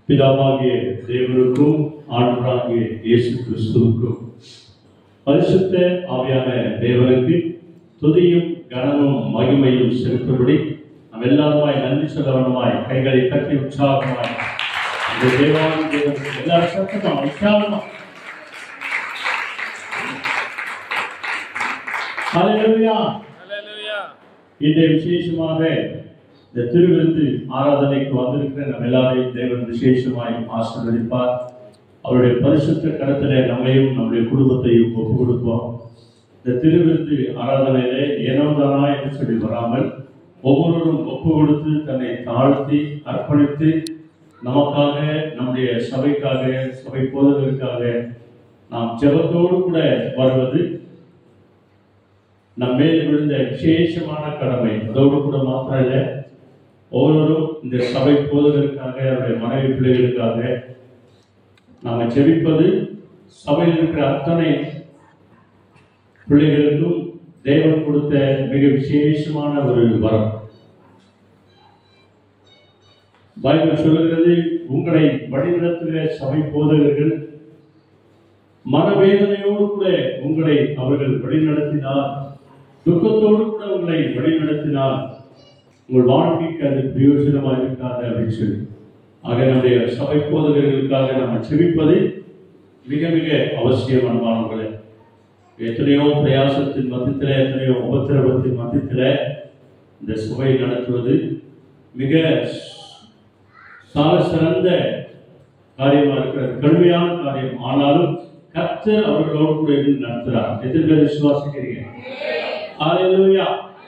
பிதாவாகிய தேவனுக்கும் ஆண்டவராகிய இயேசு கிறிஸ்துவுக்கும் பரிசுத்த ஆவியான தேவனுக்கு துதியும் கனமும் மகிமையும் செலுத்தும்படி நாம் எல்லாருமாய் நன்றி சொல்லவனமாய் கைகளை தட்டி உற்சாகமாய் இந்த தேவாதி தேவனுக்கு எல்லா சத்தமா உற்சாகமா ஹalleluya Hallelujah. இன்றைய விசேஷமாக இந்த திருவிருந்து ஆராதனைக்கு வந்திருக்கிற நம்ம எல்லாரையும் தேவன் விசேஷமாய் ஆசீர்வதிப்பார் அவருடைய பரிசுத்த கடத்திலே நம்மையும் நம்முடைய குடும்பத்தையும் ஒப்பு கொடுப்போம் இந்த திருவிருந்து ஆராதனையிலே ஏனோதானா என்று சொல்லி வராமல் ஒவ்வொருவரும் ஒப்பு கொடுத்து தன்னை தாழ்த்தி அர்ப்பணித்து நமக்காக நம்முடைய சபைக்காக சபை போதர்களுக்காக நாம் ஜெபத்தோடு கூட வருவது நம்ம மேல் விழுந்த விசேஷமான கடமை அதோடு கூட மாத்திரம் இல்லை ஒவ்வொருவரும் இந்த சபை போததற்காக அவருடைய மனைவி பிள்ளைகளுக்காக நாம ஜெபிப்பது சபையில் இருக்கிற அத்தனை பிள்ளைகளுக்கும் தேவன் கொடுத்த மிக விசேஷமான ஒரு வரம் பைபிள் சொல்லுகிறது உங்களை வழிநடத்துகிற சபை போதகர்கள் மனவேதனையோடு கூட உங்களை அவர்கள் வழிநடத்தினார் துக்கத்தோடு கூட உங்களை வழிநடத்தினார் உங்கள் வாழ்க்கைக்கு அது பிரயோஜனமாக இருக்காது அப்படின்னு சொல்லி ஆக நம்முடைய சபை போதகர்களுக்காக நம்ம செபிப்பது மிக மிக அவசியமானவர்களே எத்தனையோ பிரயாசத்தின் மத்தியில் எத்தனையோ உபத்திரவத்தின் மத்தியில் இந்த சபை நடத்துவது மிக சால சிறந்த காரியமா இருக்கிறது கடுமையான காரியம் ஆனாலும் கர்த்தர் அவர்களோடு கூட இருந்து நடத்துகிறார் எதிர்க்க விசுவாசிக்கிறீங்க ஹalleluya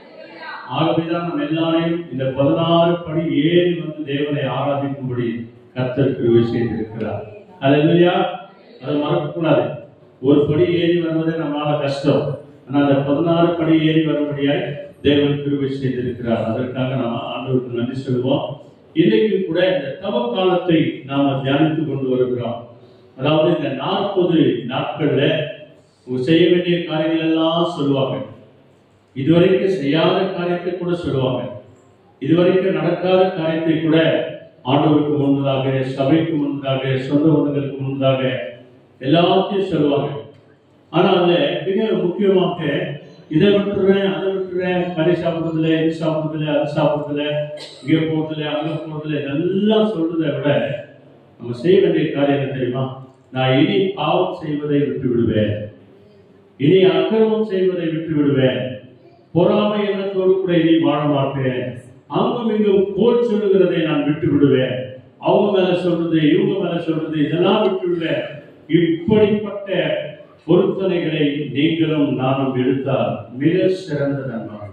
ஆகவேதான் நம்ம எல்லாரையும் இந்த பதினாறு படி ஏறி வந்து தேவனை ஆராதிக்கும்படி கர்த்தர் கிருபை செய்திருக்கிறார் ஹalleluya அதை மறக்கக்கூடாது ஒரு படி ஏறி வருவதே நம்மளால கஷ்டம் ஆனா அந்த பதினாறு படி ஏறி வரும்படியாய் தேவன் கிருபை செய்திருக்கிறார் அதற்காக நாம ஆண்டவருக்கு நன்றி சொல்லுவோம் இன்னைக்கு கூட இந்த தவ காலத்தை நாம தியானித்து கொண்டு வருகிறோம் அதாவது இந்த நாற்பது நாட்கள்ல உங்க செய்ய வேண்டிய காரியங்கள் எல்லாம் சொல்லுவாங்க இதுவரைக்கும் செய்யாத காரியத்தை கூட சொல்லுவாங்க இதுவரைக்கும் நடக்காத காரியத்தை கூட ஆண்டவருக்கு முன்பதாக சபைக்கு முன்பதாக சொந்த பந்தங்களுக்கு முன்பதாக எல்லாத்தையும் சொல்லுவாங்க ஆனா அதுல மிக முக்கியமாக இதை விட்டுறேன் அதை விட்டுறேன் கறி சாப்பிடுறதுல இது சாப்பிடுறதுல அது சாப்பிடுறதுல இங்கே போறதுல அங்க போறதுல இதெல்லாம் சொல்றதை விட நம்ம செய்ய வேண்டிய காரியம் என்ன தெரியுமா நான் இனி பாவம் செய்வதை விட்டு விடுவேன் இனி அக்கிரமம் செய்வதை விட்டு விடுவேன் பொறாமை எண்ணத்தோடு கூட இனி வாழ மாட்டேன் அங்கும் இங்கும் போல் சொல்லுகிறதை நான் விட்டு விடுவேன் அவங்க மேல சொல்றது இவங்க மேல சொல்றது இதெல்லாம் விட்டு விடுவேன் இப்படிப்பட்ட பொருத்தனைகளை நீங்களும் நானும் எடுத்தால் மிக சிறந்த நன்மை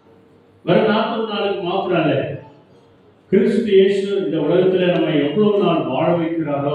வர நாற்பது நாளுக்கு மாத்திரம் இல்லை கிறிஸ்து இயேசு இந்த உலகத்துல நம்ம எவ்வளவு நாள் வாழ வைக்கிறாரோ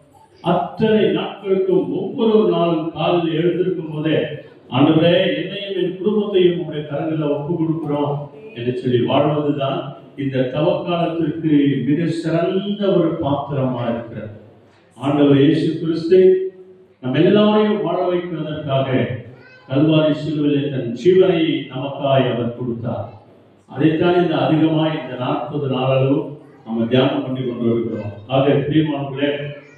அத்தனை நாட்களுக்கும் ஒவ்வொரு நாளும் காலையில் எழுந்திருக்கும் போதே ஆண்டவரே என்னையும் என் குடும்பத்தையும் உடைய கரங்களில் ஒப்பு கொடுக்கிறோம் என்று சொல்லி வாழ்வதுதான் இந்த தவக்காலத்திற்கு மிக சிறந்த ஒரு பாத்திரமா இருக்கிறது ஆண்டவர் இயேசு கிறிஸ்து நம்ம எல்லாரையும் வாழ வைப்பதற்காக கல்வாரி சிலுவிலே தன் ஜீவனை நமக்காய் அவர் கொடுத்தார் அதைத்தான் இந்த அதிகமாய் இந்த நாற்பது நாளளவும் நம்ம தியானம் பண்ணி கொண்டு வருகிறோம் ஆக பிரியமானவர்களே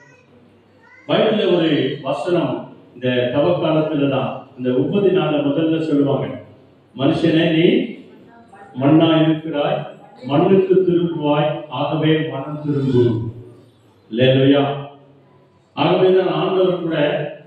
பைபிள்ல ஒரு வசனம் இந்த தவக்காலத்துல தான் இந்த முப்பது நாள்ல முதல்ல சொல்லுவாங்க மனுஷனே நீ மண்ணா இருக்கிறாய் மண்ணுக்கு திரும்புவாய் ஆகவே மனம் திரும்பு லேலுயா ஆகவே தான் ஆண்டவர் கூட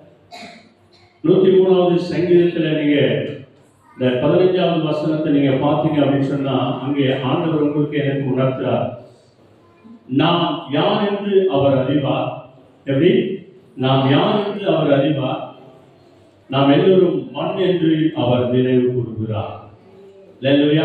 நூத்தி மூணாவது சங்கீதத்துல நீங்க இந்த பதினஞ்சாவது வசனத்தை நீங்க பார்த்தீங்க அப்படின்னு சொன்னா அங்கே ஆண்டவர் உங்களுக்கு எனக்கு உணர்த்துறார் நாம் யார் என்று அவர் அறிவார் எப்படி நாம் யார் என்று அவர் அறிவார் நாம் எல்லோரும் மண் என்று அவர் நினைவு கூறுகிறார் இல்லையா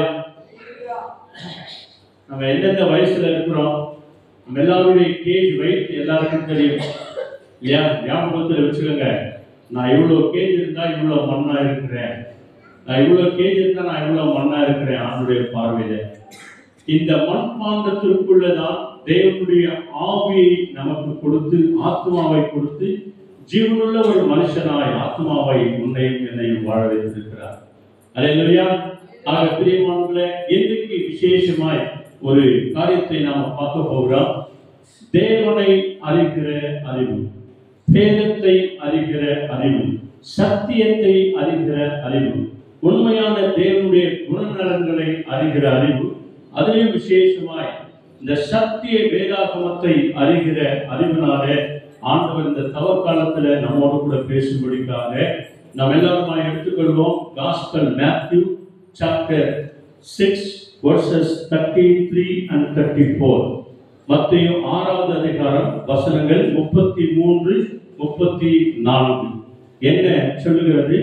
நம்ம எந்தெந்த வயசுல இருக்கிறோம் நம்ம எல்லாருடைய கேஜ் வெயிட் எல்லாருக்கும் தெரியும் இல்லையா ஞாபகத்தில் வச்சுக்கோங்க நான் இவ்வளோ கேஜ் இருந்தா இவ்வளோ மண்ணா இருக்கிறேன் நான் இவ்வளோ கேஜ் இருந்தா நான் இவ்வளோ மண்ணா இருக்கிறேன் ஆண்டுடைய பார்வையில இந்த மண்பாண்டத்திற்குள்ளதான் தேவனுடைய ஆவியை நமக்கு கொடுத்து ஆத்மாவை கொடுத்து ஜீவனுள்ள ஒரு மனுஷனாய் ஆத்மாவை உன்னையும் என்னையும் வாழ வைத்திருக்கிறார் அல்லேலூயா ஆக பிரியமானவர்களே இன்றைக்கு விசேஷமாய் ஒரு காரியத்தை நாம பார்க்க போகிறோம் தேவனை அறிகிற அறிவு பேதத்தை அறிகிற அறிவு சத்தியத்தை அறிகிற அறிவு உண்மையான தேவனுடைய குணநலன்களை அறிகிற அறிவு அதிலும் விசேஷமாய் இந்த சத்திய வேதாகமத்தை அறிகிற அறிவினாலே ஆண்டவர் இந்த தவறு காலத்துல நம்மோடு கூட பேசும்படிக்காக நாம் எல்லாருமா எடுத்துக்கொள்வோம் gospel Matthew chapter six verses thirty three and thirty four மத்திய ஆறாவது அதிகாரம் வசனங்கள் முப்பத்தி மூன்று முப்பத்தி நான்கு என்ன சொல்லுகிறது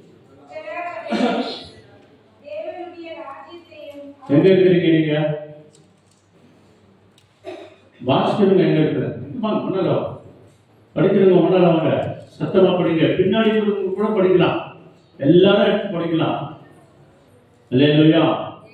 தேவனுடைய ராஜ்யத்தையும் எங்க இருக்கிறீங்க நீங்க வாசிக்கிறவங்க எங்க இருக்கிறாங்க வாங்க, முன்னால வாங்க. படிக்கிறவங்க முன்னால வாங்க சத்தமா படிங்க பின்னாடி இருக்கிறவங்க கூட படிக்கலாம் எல்லாரும் எடுத்து படிக்கலாம் இல்லையா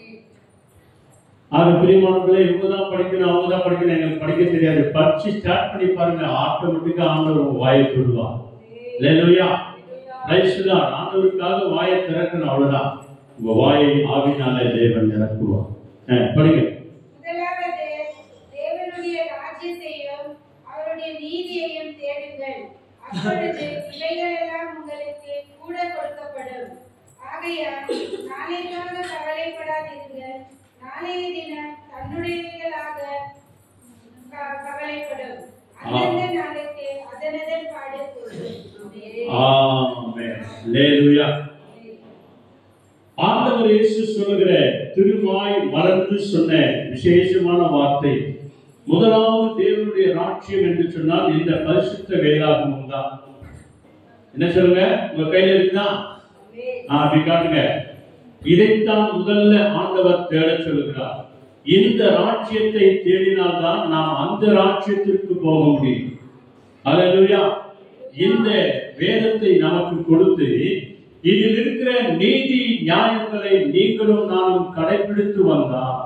ஆக பிரியமானவர்களே இவங்க தான் படிக்கணும் அவங்க தான் படிக்கணும் எங்களுக்கு படிக்க தெரியாது படிச்சு ஸ்டார்ட் பண்ணி பாருங்க ஆட்டோமேட்டிக்கா ஆண்டவர் உங்க வாயை சொல்லுவா இல்லையா ரைஸ்தான் ஆண்டவருக்காக வாயை திறக்கணும் அவ்வளவுதான் உங்க வாயை ஆவினாலே தேவன் இறக்குவார் அஹ், படிங்க முதலாவது தேவனுடைய ராஜ்யத்தையும் அவருடைய நீதியையும் தேடுங்கள் அப்பொழுது இவைகளெல்லாம் உங்களுக்கு கூட கொடுக்கப்படும் ஆகையால் நாளைக்காக கவலைப்படாதீர்கள் நாளைய தினம் தன்னுடையவைகளாக க- கவலைப்படும் அந்தந்த நாளைக்கு அதனதன் பாடு கூறும். ஆமென் அல்லேலூயா ஆண்டவர் இயேசு சொல்லுகிற திருமாய் மலர்ந்து சொன்ன விசேஷமான வார்த்தை முதலாவது தேவனுடைய ராட்சியம் என்று சொன்னால் இந்த பரிசுத்த வேதாகமம் தான் என்ன சொல்லுங்க உங்க கையில இருக்குதா ஆ, அப்படி காட்டுங்க இதைத்தான் முதல்ல ஆண்டவர் தேட சொல்லுகிறார் இந்த ராட்சியத்தை தேடினால்தான் நாம் அந்த ராட்சியத்திற்கு போக முடியும் அல்லேலூயா இந்த வேதத்தை நமக்கு கொடுத்து இதில் இருக்கிற நீதி நியாயங்களை நீங்களும் நானும் கடைபிடித்து வந்தால்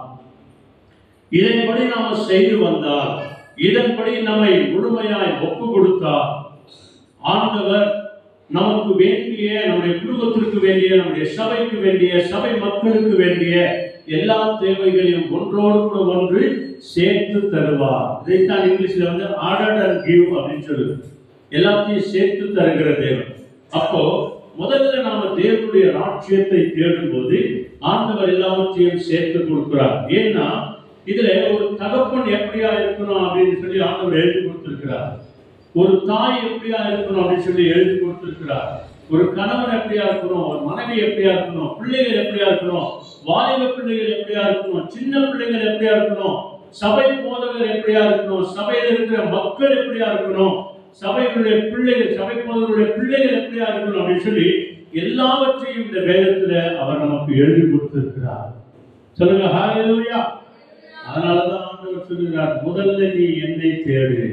இதன்படி நாம செய்து வந்தால் இதன்படி நம்மை முழுமையாய் ஒப்பு கொடுத்தால் ஆண்டவர் நமக்கு வேண்டிய நம்முடைய குடும்பத்திற்கு வேண்டிய நம்முடைய சபைக்கு வேண்டிய சபை மக்களுக்கு வேண்டிய எல்லா தேவைகளையும் ஒன்றோடு கூட ஒன்று சேர்த்து தருவார் இதைத்தான் இங்கிலீஷ்ல வந்து ஆர்டர் அண்ட் கிவ் அப்படின்னு சொல்லுது எல்லாத்தையும் சேர்த்து தருகிற தேவன் அப்போ முதல்ல நாம தேவனுடைய ராட்சியத்தை தேடும்போது ஆண்டவர் எல்லாவற்றையும் சேர்த்து கொடுக்கிறார் ஏன்னா இதுல ஒரு தகப்பன் எப்படியா இருக்கணும் அப்படின்னு சொல்லி ஆண்டவர் எழுதி கொடுத்திருக்கிறார் ஒரு தாய் எப்படியா இருக்கணும் அப்படின்னு சொல்லி எழுதி கொடுத்திருக்கிறார் ஒரு கணவன் எப்படியா இருக்கணும் ஒரு மனைவி எப்படியா இருக்கணும் பிள்ளைகள் எப்படியா இருக்கணும் வாலிப பிள்ளைகள் எப்படியா இருக்கணும் சின்ன பிள்ளைகள் எப்படியா இருக்கணும் சபை போதகர் எப்படியா இருக்கணும் சபையில் இருக்கிற மக்கள் எப்படியா இருக்கணும் சபைகளுடைய பிள்ளைகள் சபை போதகருடைய பிள்ளைகள் எப்படியா இருக்கணும் அப்படின்னு சொல்லி எல்லாவற்றையும் இந்த வேதத்துல அவர் நமக்கு எழுதி கொடுத்திருக்கிறார் சொல்லுங்க ஹalleluya அதனாலதான் ஆண்டவர் சொல்லுகிறார் முதல்ல நீ என்னை தேடு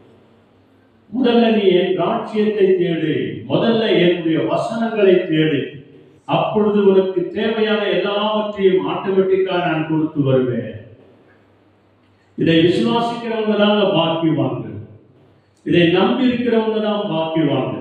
முதல்ல நீ என் ராட்சியத்தை தேடு முதல்ல என்னுடைய வசனங்களை தேடு அப்பொழுது உனக்கு தேவையான எல்லாவற்றையும் ஆட்டோமேட்டிக்கா நான் கொடுத்து வருவேன் இதை விசுவாசிக்கிறவங்க தாங்க பாக்கியவாங்க இதை நம்பி இருக்கிறவங்க தான் பாக்கியவாங்க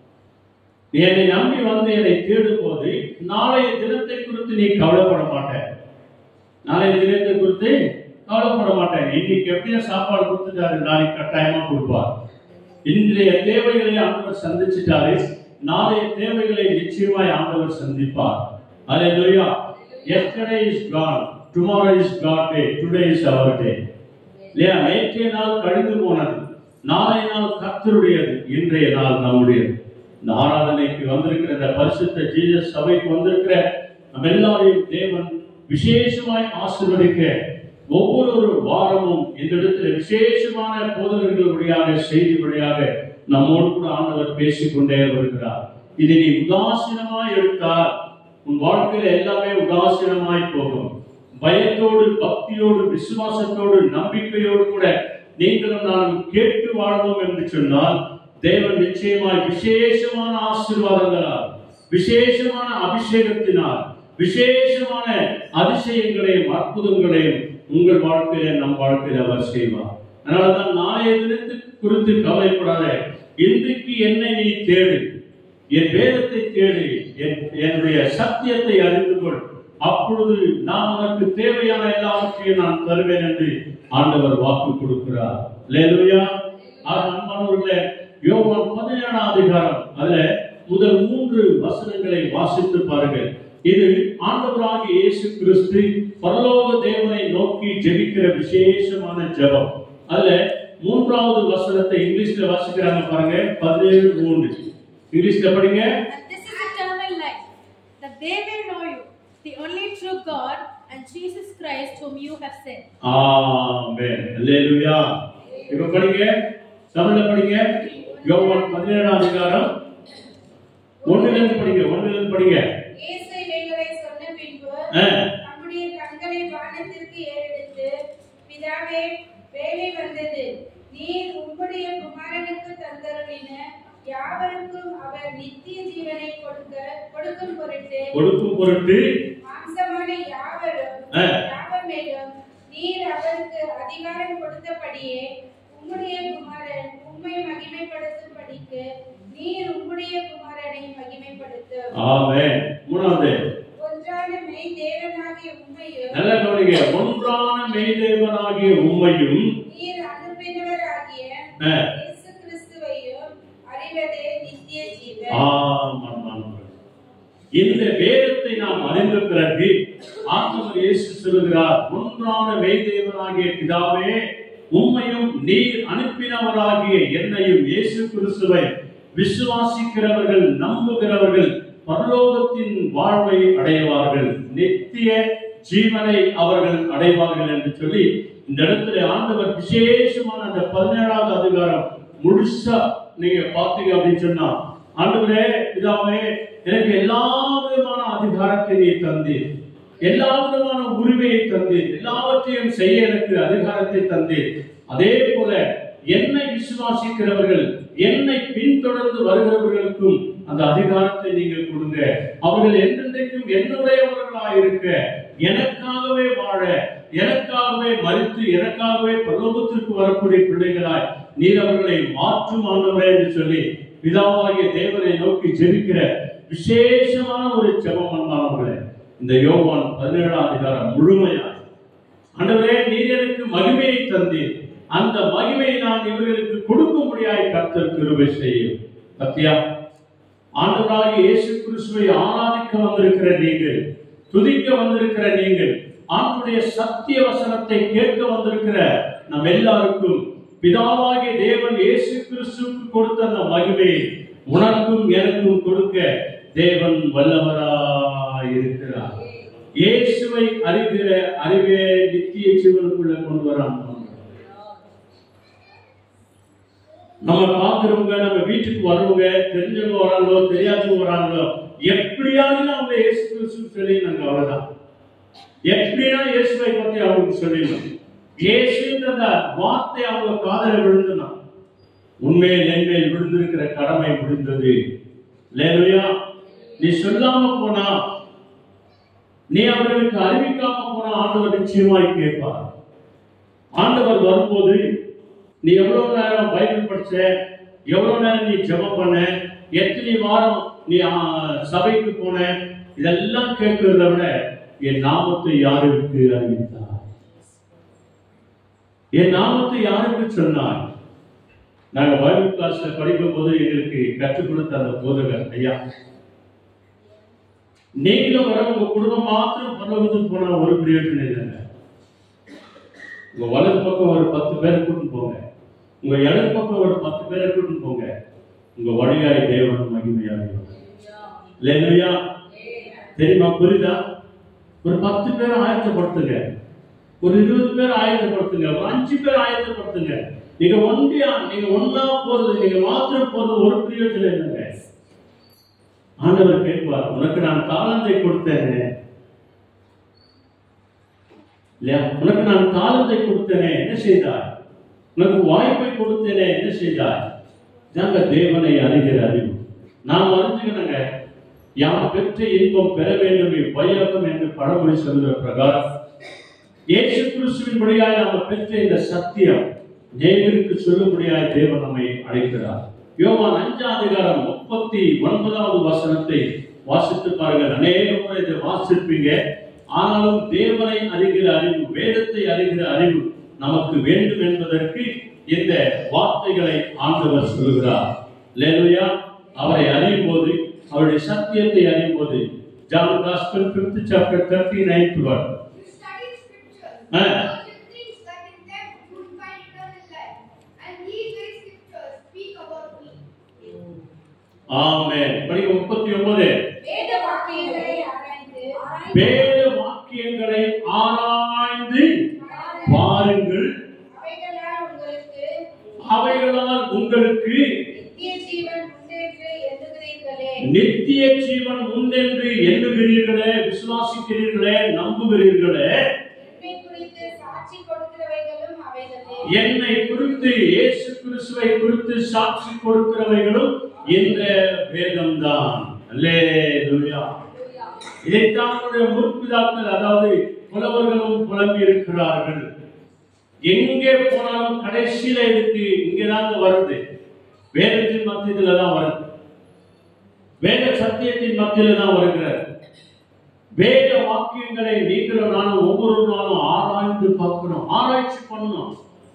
நீ என்னை நம்பி வந்து என்னை தேடும் போது நாளைய தினத்தை குறித்து நீ கவலைப்பட மாட்ட நாளைய தினத்தை குறித்து கவலைப்பட மாட்டேன் இன்னைக்கு எப்படியா சாப்பாடு கொடுத்துட்டாரு நாளைக்கு கட்டாயமா கொடுப்பார் இன்றைய தேவைகளை ஆண்டவர் சந்திச்சிட்டாரு நாளைய தேவைகளை நிச்சயமாய் ஆண்டவர் சந்திப்பார் அல்லேலூயா yesterday is gone tomorrow is god day today is our day இல்லையா நேற்றைய நாள் கழிந்து போனது நாளைய நாள் கர்த்தருடையது இன்றைய நாள் நம்முடையது இந்த ஆராதனைக்கு வந்திருக்கிற இந்த பரிசுத்த ஜீசஸ் சபைக்கு வந்திருக்கிற நம்ம எல்லாரையும் தேவன் விசேஷமாய் ஆசீர்வதிக்க ஒவ்வொரு ஒரு வாரமும் இந்த இடத்துல விசேஷமான போதகர்கள் வழியாக செய்தி வழியாக நம்மோடு கூட ஆண்டவர் பேசிக்கொண்டே வருகிறார் இதை நீ உதாசீனமாய் எடுத்தால் உன் வாழ்க்கையில எல்லாமே உதாசீனமாய் போகும் பயத்தோடு பக்தியோடு விசுவாசத்தோடு நம்பிக்கையோடு கூட நீங்களும் நானும் கேட்டு வாழ்வோம் என்று சொன்னால் தேவன் நிச்சயமாய் விசேஷமான ஆசீர்வாதங்களால் விசேஷமான அபிஷேகத்தினால் விசேஷமான அதிசயங்களையும் அற்புதங்களையும் உங்கள் வாழ்க்கையில நம் வாழ்க்கையில அவர் செய்வார் அதனாலதான் நாளைய தினத்தை குறித்து கவலைப்படாத இன்றைக்கு என்னை நீ தேடு என் வேதத்தை தேடு என் என்னுடைய சத்தியத்தை அறிந்து கொள் அப்பொழுது நான் உனக்கு தேவையான எல்லாவற்றையும் நான் தருவேன் என்று ஆண்டவர் வாக்கு கொடுக்கிறார் லேலுயா ஆக அன்பானவர்களே யோவான் பதினேழாம் அதிகாரம் அதுல முதல் மூன்று வசனங்களை வாசித்து பாருங்கள் இது ஆண்டவராகிய இயேசு கிறிஸ்து பரலோக தேவனை நோக்கி ஜெபிக்கிற விசேஷமான ஜெபம் அதுல மூன்றாவது வசனத்தை இங்கிலீஷ்ல வாசிக்கிறாங்க பாருங்க பதினேழு மூன்று இங்கிலீஷ்ல படிங்க And this is eternal life, that they may know you, the only true God, and Jesus Christ whom you have sent. ஆமென் அல்லேலூயா இப்ப படிங்க தமிழ்ல படிங்க யோவான் பதினேழாம் அதிகாரம் ஒண்ணுல இருந்து படிங்க ஒண்ணுல இருந்து படிங்க இயேசு இவைகளை சொன்ன பின்பு ஆ. தம்முடைய கண்களை வானத்திற்கு ஏறெடுத்து பிதாவே வேலை வந்தது நீர் உம்முடைய குமாரனுக்கு தந்தருளின யாவருக்கும் அவர் நித்திய ஜீவனை கொடுக்க கொடுக்கும் பொருட்டு கொடுக்கும் பொருட்டு மாம்சமான யாவரும் ஆ. யாவர் மேலும் நீர் அவருக்கு அதிகாரம் கொடுத்தபடியே உம்முடைய குமாரன் உம்மை மகிமைப்படுத்தும்படிக்கு நீர் உம்முடைய குமாரனை மகிமைப்படுத்தும் ஆமென் மூணாவது ஒன்றான மெய் தேவனாகிய உம்மையும் நல்ல கவனிங்க ஒன்றான மெய்தேவனாகிய உண்மையும் நீர் அனுப்பினவராகிய ஆ. இயேசு கிறிஸ்துவையும் அறிவதே நித்திய ஜீவன் ஆமாம். இந்த வேதத்தை நாம் அறிந்த பிறகு ஆண்டவர் இயேசு சொல்லுகிறார் ஒன்றான மெய்தேவனாகிய பிதாவே உம்மையும் நீர் அனுப்பினவராகிய என்னையும் இயேசு கிறிஸ்துவை விசுவாசிக்கிறவர்கள் நம்புகிறவர்கள் பரலோகத்தின் வாழ்வை அடைவார்கள் நித்திய ஜீவனை அவர்கள் அடைவார்கள் என்று சொல்லி இந்த இடத்துல ஆண்டவர் விசேஷமான அந்த பதினேழாவது அதிகாரம் முழுசா நீங்க பார்த்தீங்க அப்படின்னு சொன்னா ஆண்டவரே பிதாவே எனக்கு எல்லா விதமான அதிகாரத்தை நீ தந்தீர் எல்லா விதமான உரிமையை தந்தீர் எல்லாவற்றையும் செய்ய எனக்கு அதிகாரத்தை தந்தீர் அதே போல என்னை விசுவாசிக்கிறவர்கள் என்னை பின்தொடர்ந்து வருகிறவர்களுக்கும் அந்த அதிகாரத்தை நீங்கள் கொடுங்க அவர்கள் என்றென்றைக்கும் என்னுடையவர்களாக இருக்க எனக்காகவே வாழ எனக்காகவே மறித்து எனக்காகவே பரலோகத்திற்கு வரக்கூடிய பிள்ளைகளாய் நீர் அவர்களை மாற்றும் ஆண்டவரே என்று சொல்லி பிதாவாகிய தேவனை நோக்கி ஜெபிக்கிற விசேஷமான ஒரு ஜெபம் அன்பானவர்களே இந்த யோவான் பதினேழாம் அதிகாரம் முழுமையாக ஆண்டவரே நீர் எனக்கு மகிமையை தந்தீர் அந்த மகிமையை நான் இவர்களுக்கு கொடுக்கும்படியாய் கர்த்தர் கிருபை செய்யும் பத்தியா ஆண்டவராகிய இயேசு கிறிஸ்துவை ஆராதிக்க வந்திருக்கிற நீங்கள் துதிக்க வந்திருக்கிற நீங்கள் ஆண்டுடைய சத்திய வசனத்தை கேட்க வந்திருக்கிற நம் எல்லாருக்கும் பிதாவாகிய தேவன் இயேசு கிறிஸ்துவுக்கு கொடுத்த அந்த மகிமையை உனக்கும் எனக்கும் கொடுக்க தேவன் வல்லவராய் இருக்கிறார் இயேசுவை அறிகிற அறிவே நித்திய ஜீவனுக்குள்ள கொண்டு வரான் நம்ம பார்க்கிறவங்க நம்ம வீட்டுக்கு வரவங்க தெரிஞ்சவங்க வராங்களோ தெரியாதவங்க வராங்களோ எப்படியாவது அவங்க இயேசு கிறிஸ்து சொல்லிடணுங்க அவ்வளவுதான் எப்படியா இயேசுவை பத்தி அவங்களுக்கு சொல்லிடணும் இயேசுன்ற வார்த்தை அவங்க காதல விழுந்தனா உண்மையில் என்மேல் விழுந்திருக்கிற கடமை முடிந்தது லேலுயா நீ சொல்லாம போனா நீ அவர்களுக்கு அறிவிக்காம போனா ஆண்டவர் நிச்சயமாய் கேட்பார் ஆண்டவர் வரும்போது நீ எவ்வளவு நேரம் பைபிள் படிச்ச எவ்வளவு நேரம் நீ ஜெபம் பண்ண எத்தனை வாரம் நீ ஆ, சபைக்கு போன இதெல்லாம் கேட்கிறத விட என் நாமத்தை யாருக்கு அறிவித்தார் என் நாமத்தை யாருக்கு சொன்னார் நாங்க பைபிள் கிளாஸ்ல படிக்கும் போது எங்களுக்கு கற்றுக் கொடுத்த அந்த போதகர் ஐயா நீங்களும் வர உங்க குடும்பம் மாத்திரம் பரலோகத்துக்கு போனா ஒரு பிரயோஜனம் இல்லைங்க உங்க வலது பக்கம் ஒரு பத்து பேரை கூட்டிட்டு போங்க உங்க இடது பக்கம் ஒரு பத்து பேரை கூட்டிட்டு போங்க உங்க வழியாய் தேவன் மகிமையாக இல்லையா தெரியுமா புரியுதா ஒரு பத்து பேரை ஆயத்தப்படுத்துங்க ஒரு இருபது பேர் ஆயத்தப்படுத்துங்க ஒரு அஞ்சு பேர் ஆயத்தப்படுத்துங்க நீங்க ஒன்றியா நீங்க ஒன்னா போறது நீங்க மாத்திரம் போறது ஒரு பிரயோஜனம் இல்லைங்க ஆண்டவர் கேட்பார் உனக்கு நான் தாளந்தை கொடுத்தேனே இல்லையா உனக்கு நான் காலத்தை கொடுத்தேனே என்ன செய்தாய் உனக்கு வாய்ப்பை கொடுத்தேனே என்ன செய்தாய் இதாங்க தேவனை அறிகிற அறிவு நாம் அறிஞ்சுக்கணுங்க யார் பெற்ற இன்பம் பெற வேண்டும் இவ்வையகம் என்று பழமொழி சொல்கிற பிரகாரம் இயேசு கிறிஸ்துவின் வழியாய் நாம் பெற்ற இந்த சத்தியம் நேருக்கு சொல்லும்படியாய் தேவன் நம்மை அழைக்கிறார் யோவான் அஞ்சாம் அதிகாரம் முப்பத்தி ஒன்பதாவது வசனத்தை வாசித்து பாருங்கள் அநேக முறை இதை வாசிப்பீங்க ஆனாலும் தேவனை அறிகிற அறிவு வேதத்தை அறிகிற அறிவு நமக்கு வேண்டும் என்பதற்கு இந்த வார்த்தைகளை ஆண்டவர் சொல்லுகிறார் லேலுயா அவரை அறியும் போது அவருடைய சத்தியத்தை அறியும் போது John gospel fifth chapter thirty ninth word You study scriptures, Ah. because you think that in them you will find eternal life. And these very scriptures speak about me. Amen படிக்க முப்பத்தி ஒன்பது வேத வாக்கியங்களை ஆராய்ந்து வேத வாக்கியங்களை ஆராய்ந்து பாருங்கள் அவைகளால் உங்களுக்கு அவைகளால் உங்களுக்கு நித்திய ஜீவன் உண்டென்று எண்ணுகிறீர்களே நித்திய ஜீவன் உண்டென்று எண்ணுகிறீர்களே விசுவாசிக்கிறீர்களே நம்புகிறீர்களே என்னை குறித்து சாட்சி கொடுக்கிறவைகளும் அவைகளே என்னை குறித்து இயேசு கிறிஸ்துவை குறித்து சாட்சி கொடுக்கிறவைகளும் இந்த வேதம்தான் அல்லேலூயா இதைத்தான் நம்முடைய முற்பிதாக்கள் அதாவது புலவர்களும் புலம்பி இருக்கிறார்கள் எங்கே போனாலும் கடைசியில இதுக்கு இங்கதாங்க வருது வேதத்தின் மத்தியில தான் வருது வேத சத்தியத்தின் மத்தியில தான் வருகிறது வேத வாக்கியங்களை நீங்களும் நானும் ஒவ்வொரு நாளும் ஆராய்ந்து பார்க்கணும் ஆராய்ச்சி பண்ணணும்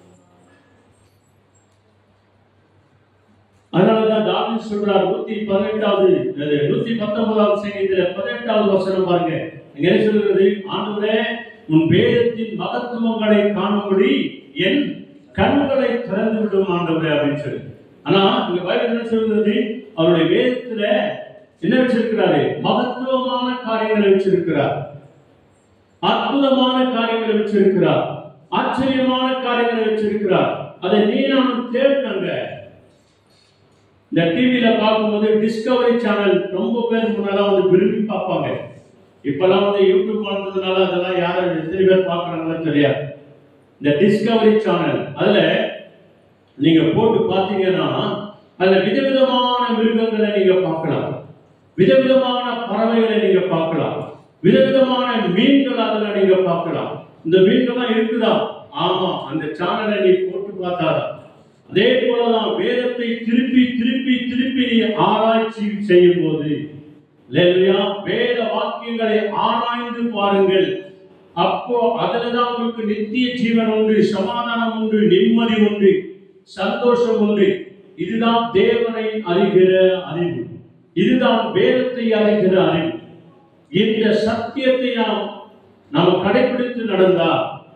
அதனாலதான் தாவி சொல்றார் நூத்தி பதினெட்டாவது அது நூத்தி பத்தொன்பதாவது சங்கீதத்துல பதினெட்டாவது வசனம் பாருங்க இங்க என்ன சொல்கிறது ஆண்டவரே உன் வேதத்தின் மகத்துவங்களை காணும்படி என் கண்களை திறந்து விடும் ஆண்டவரே அப்படின்னு சொல்லி ஆனா இங்க பைபிள் என்ன சொல்கிறது அவருடைய வேதத்துல என்ன வச்சிருக்கிறாரு மகத்துவமான காரியங்களை வச்சிருக்கிறார் அற்புதமான காரியங்களை வச்சிருக்கிறார் ஆச்சரியமான காரியங்களை வச்சிருக்கிறார் அதை நீ நானும் தேடினாங்க இந்த டிவியில பார்க்கும்போது டிஸ்கவரி சேனல் ரொம்ப பேர் முன்னெல்லாம் வந்து விரும்பி பார்ப்பாங்க இப்பெல்லாம் வந்து யூடியூப் வந்ததுனால அதெல்லாம் யாரும் எத்தனை பேர் பார்க்கறாங்கன்னு தெரியாது இந்த டிஸ்கவரி சேனல் அதுல நீங்க போட்டு பார்த்தீங்கன்னா அதுல விதவிதமான மிருகங்களை நீங்க பார்க்கலாம் விதவிதமான பறவைகளை நீங்க பார்க்கலாம் விதவிதமான மீன்கள் அதுல நீங்க பார்க்கலாம் இந்த மீன்கள்லாம் இருக்குதா ஆமா அந்த சேனலை நீ போட்டு பார்த்தாதான் அதே போலதான் வேதத்தை திருப்பி திருப்பி திருப்பி நீ ஆராய்ச்சி செய்யும் போது இல்லையா வேத வாக்கியங்களை ஆராய்ந்து பாருங்கள் அப்போ அதுலதான் உங்களுக்கு நித்திய ஜீவன் உண்டு சமாதானம் உண்டு நிம்மதி உண்டு சந்தோஷம் உண்டு இதுதான் தேவனை அறிகிற அறிவு இதுதான் வேதத்தை அறிகிற அறிவு இந்த சத்தியத்தை நாம் நாம் கடைபிடித்து நடந்தா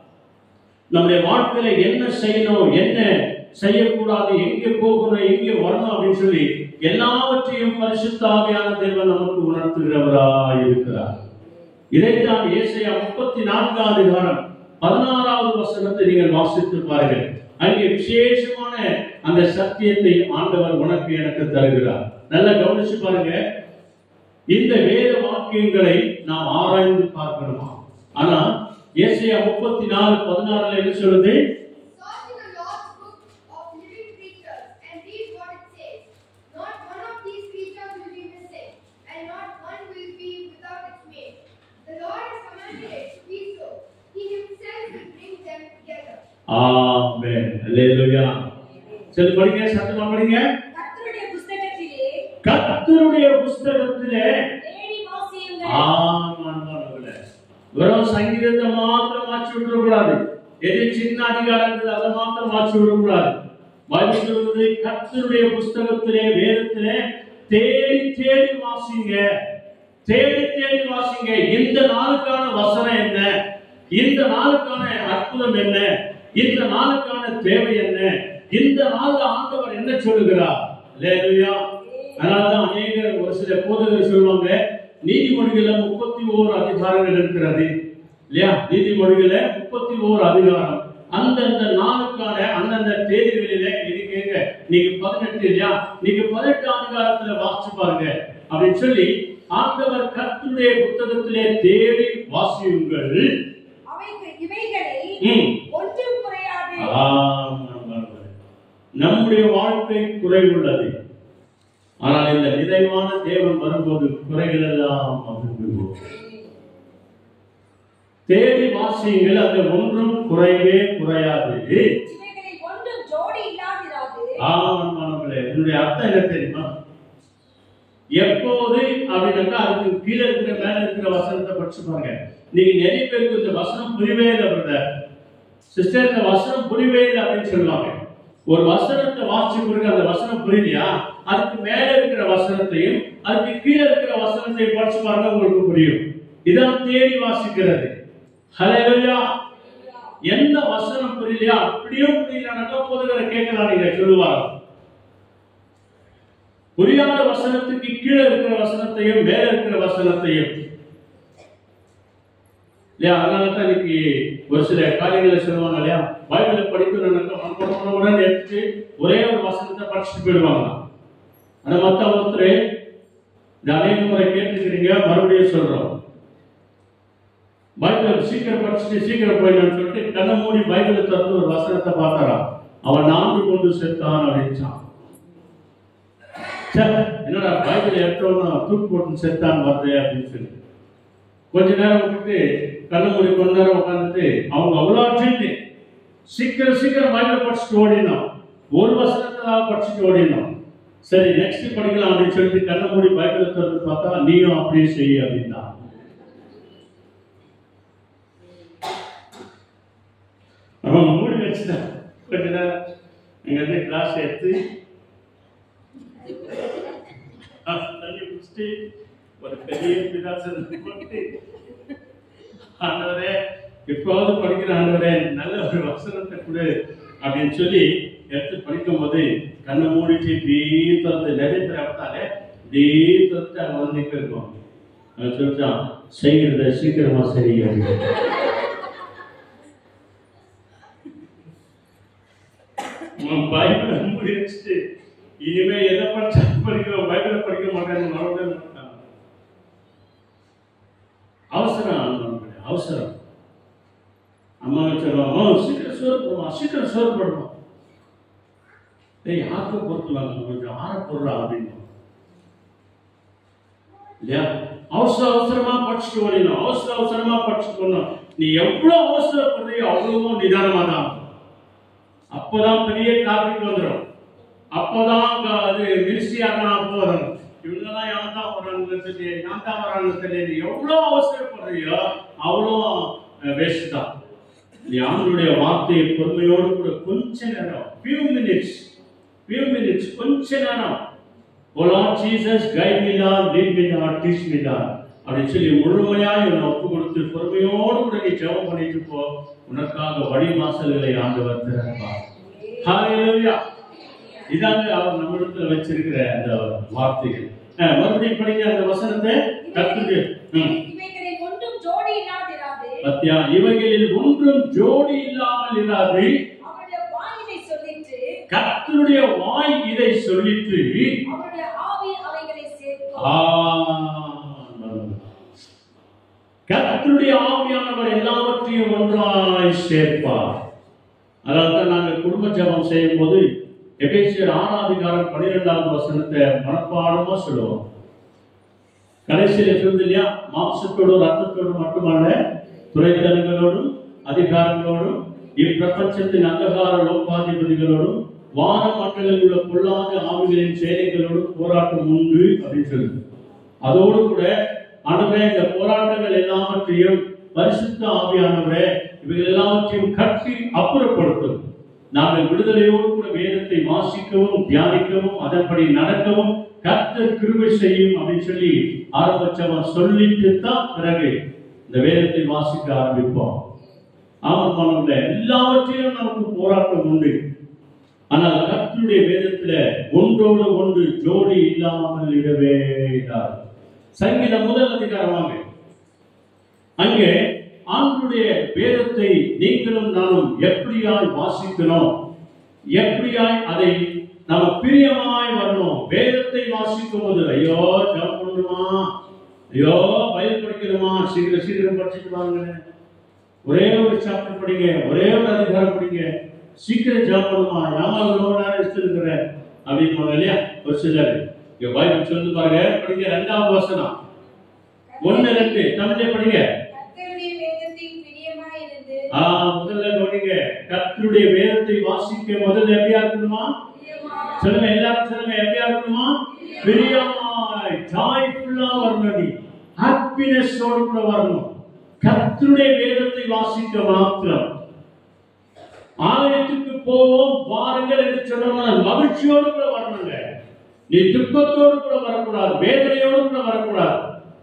நம்முடைய வாழ்க்கையில என்ன செய்யணும் என்ன செய்யக்கூடாது எங்கே போகணும் எங்கே வரணும் அப்படின்னு சொல்லி எல்லாவற்றையும் பரிசுத்த ஆவியான தேவன் நமக்கு உணர்த்துகிறவராய் இருக்கிறார் இதைத்தான் ஏசையா முப்பத்தி நான்காம் அதிகாரம் பதினாறாவது வசனத்தை நீங்கள் வாசித்து பாருங்கள் அங்கே விசேஷமான அந்த சத்தியத்தை ஆண்டவர் உனக்கு எனக்கு தருகிறார் நல்லா கவனிச்சு பாருங்க இந்த வேத வாக்கியங்களை நாம் ஆராய்ந்து பார்க்கணுமா ஆனா ஏசையா முப்பத்தி நாலு பதினாறுல என்ன சொல்லுது Search in the Lord's book of living creatures and read what it says. Not one of these creatures will be missing, and not one will be without its mate. The Lord has commanded it to be so. He himself will bring them together. ஆமென் அல்லேலூயா சரி படிங்க சத்தமா படிங்க கர்த்தருடைய புஸ்தகத்திலே கர்த்தருடைய புஸ்தகத்திலே தேடி வாசியுங்கள் ஆமாண்டவர்களே வெறும் சங்கீதத்தை மாத்திரம் மாற்றி விடக்கூடாது எது சின்ன அதிகாரம் இருக்குது அதை மாத்திரம் மாற்றி விடக்கூடாது பைபிள் சொல்வது கர்த்தருடைய புஸ்தகத்திலே வேதத்திலே தேடி தேடி வாசிங்க தேடி தேடி வாசிங்க இந்த நாளுக்கான வசனம் என்ன இந்த நாளுக்கான அற்புதம் என்ன இந்த நாளுக்கான தேவை என்ன இந்த நாள்ல ஆண்டவர் என்ன சொல்லுகிறார் லேலுயா அதனாலதான் அநேகர் ஒரு சில போதகர் சொல்லுவாங்க நீதிமொழிகள முப்பத்தி ஓரு அதிகாரங்கள் இருக்கிறது இல்லையா நீதிமொழிகள முப்பத்தி ஓரு அதிகாரம் அந்தந்த நாளுக்கான அந்தந்த தேதிகளிலே இது கேங்க நீங்க பதினெட்டு இல்லையா நீங்க பதினெட்டு அதிகாரத்துல வாசிச்சு பாருங்க அப்படின்னு சொல்லி ஆண்டவர் கர்த்தருடைய புத்தகத்திலே தேடி வாசியுங்கள் அவைகள் இவைகளில் ம். ஒன்றும் குறையாது ஆமாம். நம்முடைய வாழ்க்கை குறைவுள்ளது ஆனால் இந்த நிறைவான தேவன் வரும்போது குறைகள் எல்லாம் அகன்று போகும். தேடி வாசியுங்கள் அது ஒன்றும் குறைவே குறையாது இவைகளில் ஒன்றும் ஜோடி இல்லாதிராது ஆமாங்களே இதனுடைய அர்த்தம் என்ன தெரியுமா எப்போது அப்படின்னாக்கா அதுக்கு கீழே இருக்கிற மேல இருக்கிற வசனத்தை படிச்சு பாருங்க நீங்க நிறைய பேருக்கு இந்த வசனம் புரியவே இல்லை பிரதர் சிஸ்டர் இந்த வசனம் புரியவே இல்லை அப்படின்னு சொல்லுவாங்க ஒரு வசனத்தை வாசிச்சு பிறகு அந்த வசனம் புரியலையா அதுக்கு மேல இருக்கிற வசனத்தையும் அதுக்கு கீழே இருக்கிற வசனத்தையும் படிச்சு பாருங்க உங்களுக்கு புரியும் இதான் தேடி வாசிக்கிறது ஹalleluya எந்த வசனம் புரியலையா அப்படியும் புரியலனாக்கா போதுகிற கேட்கலாம் நீங்க சொல்லுவாங்க புரியாத வசனத்துக்கு கீழே இருக்கிற வசனத்தையும் மேல இருக்கிற வசனத்தையும் இல்லையா அதனால தான் இன்னைக்கு ஒரு சில காரியங்களை சொல்லுவாங்க இல்லையா பைபிளை படிக்கணும்னாக்கா உடனே எடுத்து ஒரே ஒரு வசனத்தை படிச்சுட்டு போயிடுவாங்க ஆனா மத்த ஒருத்தர் இந்த அநேக முறை கேட்டுக்கிறீங்க மறுபடியும் சொல்றோம் பைபிள் சீக்கிரம் படிச்சுட்டு சீக்கிரம் போயிடலாம்னு சொல்லிட்டு கண்ணை மூடி பைபிளை திறந்து ஒரு வசனத்தை பார்த்தாராம் அவன் நான்கு கொண்டு செத்தான் அப்படின்ச்சான் ச்சே, என்னடா பைபிள் எடுத்தவன தூக்கு போட்டு செத்தான் வருது அப்படின்னு சொல்லி கொஞ்ச நேரம் விட்டுட்டு கண்ணு மூடி கொஞ்ச நேரம் உட்காந்துட்டு அவங்க அவ்வளோ அர்ஜென்ட் சீக்கிரம் சீக்கிரம் பைபிள் படிச்சுட்டு ஓடினோம் ஒரு வசனத்தை படிச்சுட்டு ஓடினோம் சரி நெக்ஸ்ட் படிக்கலாம் அப்படின்னு சொல்லிட்டு கண்ணை மூடி பைபிளை திறந்து பார்த்தா நீயும் அப்படியே செய்ய அப்படின்னா அவன் மூடி வச்சுட்டான் கொஞ்ச நேரம் இங்க இருந்து கிளாஸ் எடுத்து ஆ, தண்ணி குடிச்சிட்டு ஒரு பெரிய பிதாசன் போட்டு ஆண்டவரே எப்போது படிக்கிற ஆண்டவரே நல்ல ஒரு வசனத்தை கொடு அப்படின்னு சொல்லி எடுத்து படிக்கும் போது கண்ணை மூடிட்டு இப்படி திறந்து நிறைய பேர் அப்படித்தாலே இப்படி திறந்து அங்கே வந்து நிற்க இருக்கும் அவன் சொல்லிட்டான் செய்கிறத சீக்கிரமா சரி அப்படின்னு உன் பைபிளை மூடி வச்சுட்டு இனிமே எதை படிச்சாலும் படிக்கிறோம் பைபிளை படிக்க மாட்டேன்னு மறந்தே மாட்டான் அவசரம் ஆண்டவர்களே, அவசரம் அம்மா சொல்லுவாங்க "ஓ, சீக்கிரம் சோறு போடுவான் சீக்கிரம் சோறு போடுவான் ஏய் ஆக்க பொறுத்துவாங்க கொஞ்சம் ஆற போடுறா அப்படின்னு இல்லையா அவசர அவசரமா படிச்சுட்டு ஓடினோம் அவசர அவசரமா படிச்சுட்டு போனோம் நீ எவ்வளவு அவசரப்படுறியோ அவ்வளவும் நிதானமா தான் அப்போதான் பெரிய டிராபிக் வந்துடும் அப்போதான் அங்க அது மினிஸ்ட்ரியாரா போதும் இவங்கெல்லாம் யான் தான் வராங்க சொல்லி யான் தான் வராங்க சொல்லி நீ எவ்வளோ அவசரப்படுறியோ அவ்வளோ வேஸ்ட் தான் நீ ஆண்டவருடைய வார்த்தையை பொறுமையோடு கூட கொஞ்ச நேரம் few minutes few minutes கொஞ்ச நேரம் O Lord Jesus guide me Lord lead me Lord teach me Lord அப்படின்னு சொல்லி முழுமையாய் உன்னை ஒப்பு கொடுத்து பொறுமையோடு கூட நீ ஜெபம் பண்ணிட்டு போ உனக்காக வழி வாசல்களை ஆண்டவர் திறப்பார் ஹalleluya இதாங்க அவர் நம்மிடத்துல வச்சிருக்கிற அந்த வார்த்தைகள் அஹ், மறுபடியும் படிங்க அந்த வசனத்தை கத்துட்டு ம். இவைகளில் ஒன்றும் ஜோடி இல்லாதிராது பத்தியா இவைகளில் ஒன்றும் ஜோடி இல்லாமல் இராது அவருடைய வாயினை சொல்லிட்டு கர்த்தருடைய வாய் இதை சொல்லிட்டு அவருடைய ஆவி அவைகளை சேர்க்கும் ஆமென். கர்த்தருடைய ஆவியானவர் எல்லாவற்றையும் ஒன்றாய் சேர்ப்பார் அதாவது தான் நாங்கள் குடும்ப ஜெபம் செய்யும் போது எபேசியர் ஆறாம் அதிகாரம் பன்னிரெண்டாவது வசனத்தை மனப்பாடமா சொல்லுவோம் கடைசியில சொல்லுது இல்லையா மாம்சத்தோடும் ரத்தத்தோடும் மட்டுமல்ல துறைத்தனங்களோடும் அதிகாரங்களோடும் இப்பிரபஞ்சத்தின் அந்தகார லோகாதிபதிகளோடும் வான மண்டலங்களில் உள்ள பொல்லாத ஆவிகளின் சேனைகளோடும் போராட்டம் உண்டு அப்படின்னு சொல்லுது அதோடு கூட ஆண்டவரே இந்த போராட்டங்கள் எல்லாவற்றையும் பரிசுத்த ஆவியானவரே இவைகள் எல்லாவற்றையும் கட்டி அப்புறப்படுத்தும் நாங்கள் விடுதலையோடு கூட வேதத்தை வாசிக்கவும் தியானிக்கவும் அதன்படி நடக்கவும் கர்த்தர் கிருபை செய்யும் அப்படின்னு சொல்லி ஆரம்பிச்சவன் சொல்லிட்டு தான் பிறகு இந்த வேதத்தை வாசிக்க ஆரம்பிப்போம் ஆமாம் எல்லாவற்றையும் நமக்கு போராட்டம் உண்டு ஆனால் கர்த்தருடைய வேதத்துல ஒன்றோடு ஒன்று ஜோடி இல்லாமல் இடவே இடாது சங்கீதம் முதல் அதிகாரமாக அங்கே ஆண்டுடைய வேதத்தை நீங்களும் நானும் எப்படியாய் வாசிக்கணும் எப்படியாய் அதை நம்ம பிரியமாய் வரணும் வேதத்தை வாசிக்கும் போது ஐயோ ஜெபம் பண்ணணுமா ஐயோ பயில் படிக்கணுமா சீக்கிரம் சீக்கிரம் படிச்சுட்டு வாங்க ஒரே ஒரு சாப்டர் படிங்க ஒரே ஒரு அதிகாரம் படிங்க சீக்கிரம் ஜெபம் பண்ணுமா ஏமா ரொம்ப நேரம் எடுத்துருக்கிறேன் அப்படின்னு இல்லையா ஒரு சிலர் இங்க பைபிள் சொல்லி பாருங்க படிங்க ரெண்டாவது வசனம் ஒன்னு ரெண்டு தமிழ்ல படிங்க கர்த்தருடைய வேதத்தில் பிரியமாய் இருந்து ஆ முதல்ல கவனிங்க கர்த்தருடைய வேதத்தை வாசிக்க முதல்ல எப்படியா இருக்கணுமா பிரியமாய் சொல்லுங்க எல்லாரும் சொல்லுங்க எப்படியா இருக்கணுமா பிரியமாய் ஜாய்ஃபுல்லா வரணும் நீ ஹாப்பினஸோடு கூட வரணும் கர்த்தருடைய வேதத்தை வாசிக்க மாத்திரம் ஆலயத்துக்கு போவோம் வாருங்கள் என்று சொன்னோம்னா மகிழ்ச்சியோடு கூட வரணுங்க நீ துக்கத்தோடு கூட வரக்கூடாது வேதனையோடு கூட வரக்கூடாது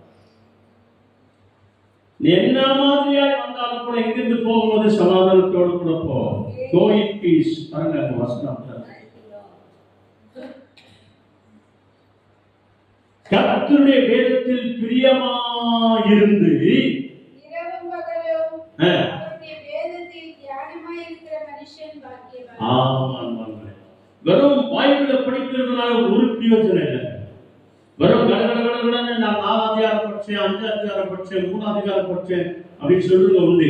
நீ என்ன மாதிரியாய் வந்தாலும் கூட இங்கிருந்து போகும்போது சமாதானத்தோடு கூட போ கோ இன் பீஸ் பாருங்க அந்த வசனம் கர்த்தருடைய வேதத்தில் பிரியமாயிருந்து இரவும் பகலும் ஆ. அவருடைய வேதத்தில் தியானமாய் இருக்கிற மனுஷன் பாக்கியவான் ஆமாம் வெறும் பைபிளை படிக்கிறதுனால ஒரு பிரயோஜனம் இல்லை வெறும் கட கட கட கடன்னு நான் நாலு அதிகாரம் படிச்சேன் அஞ்சு அதிகாரம் படிச்சேன் மூணு அதிகாரம் படிச்சேன் அப்படின்னு சொல்றது உண்டு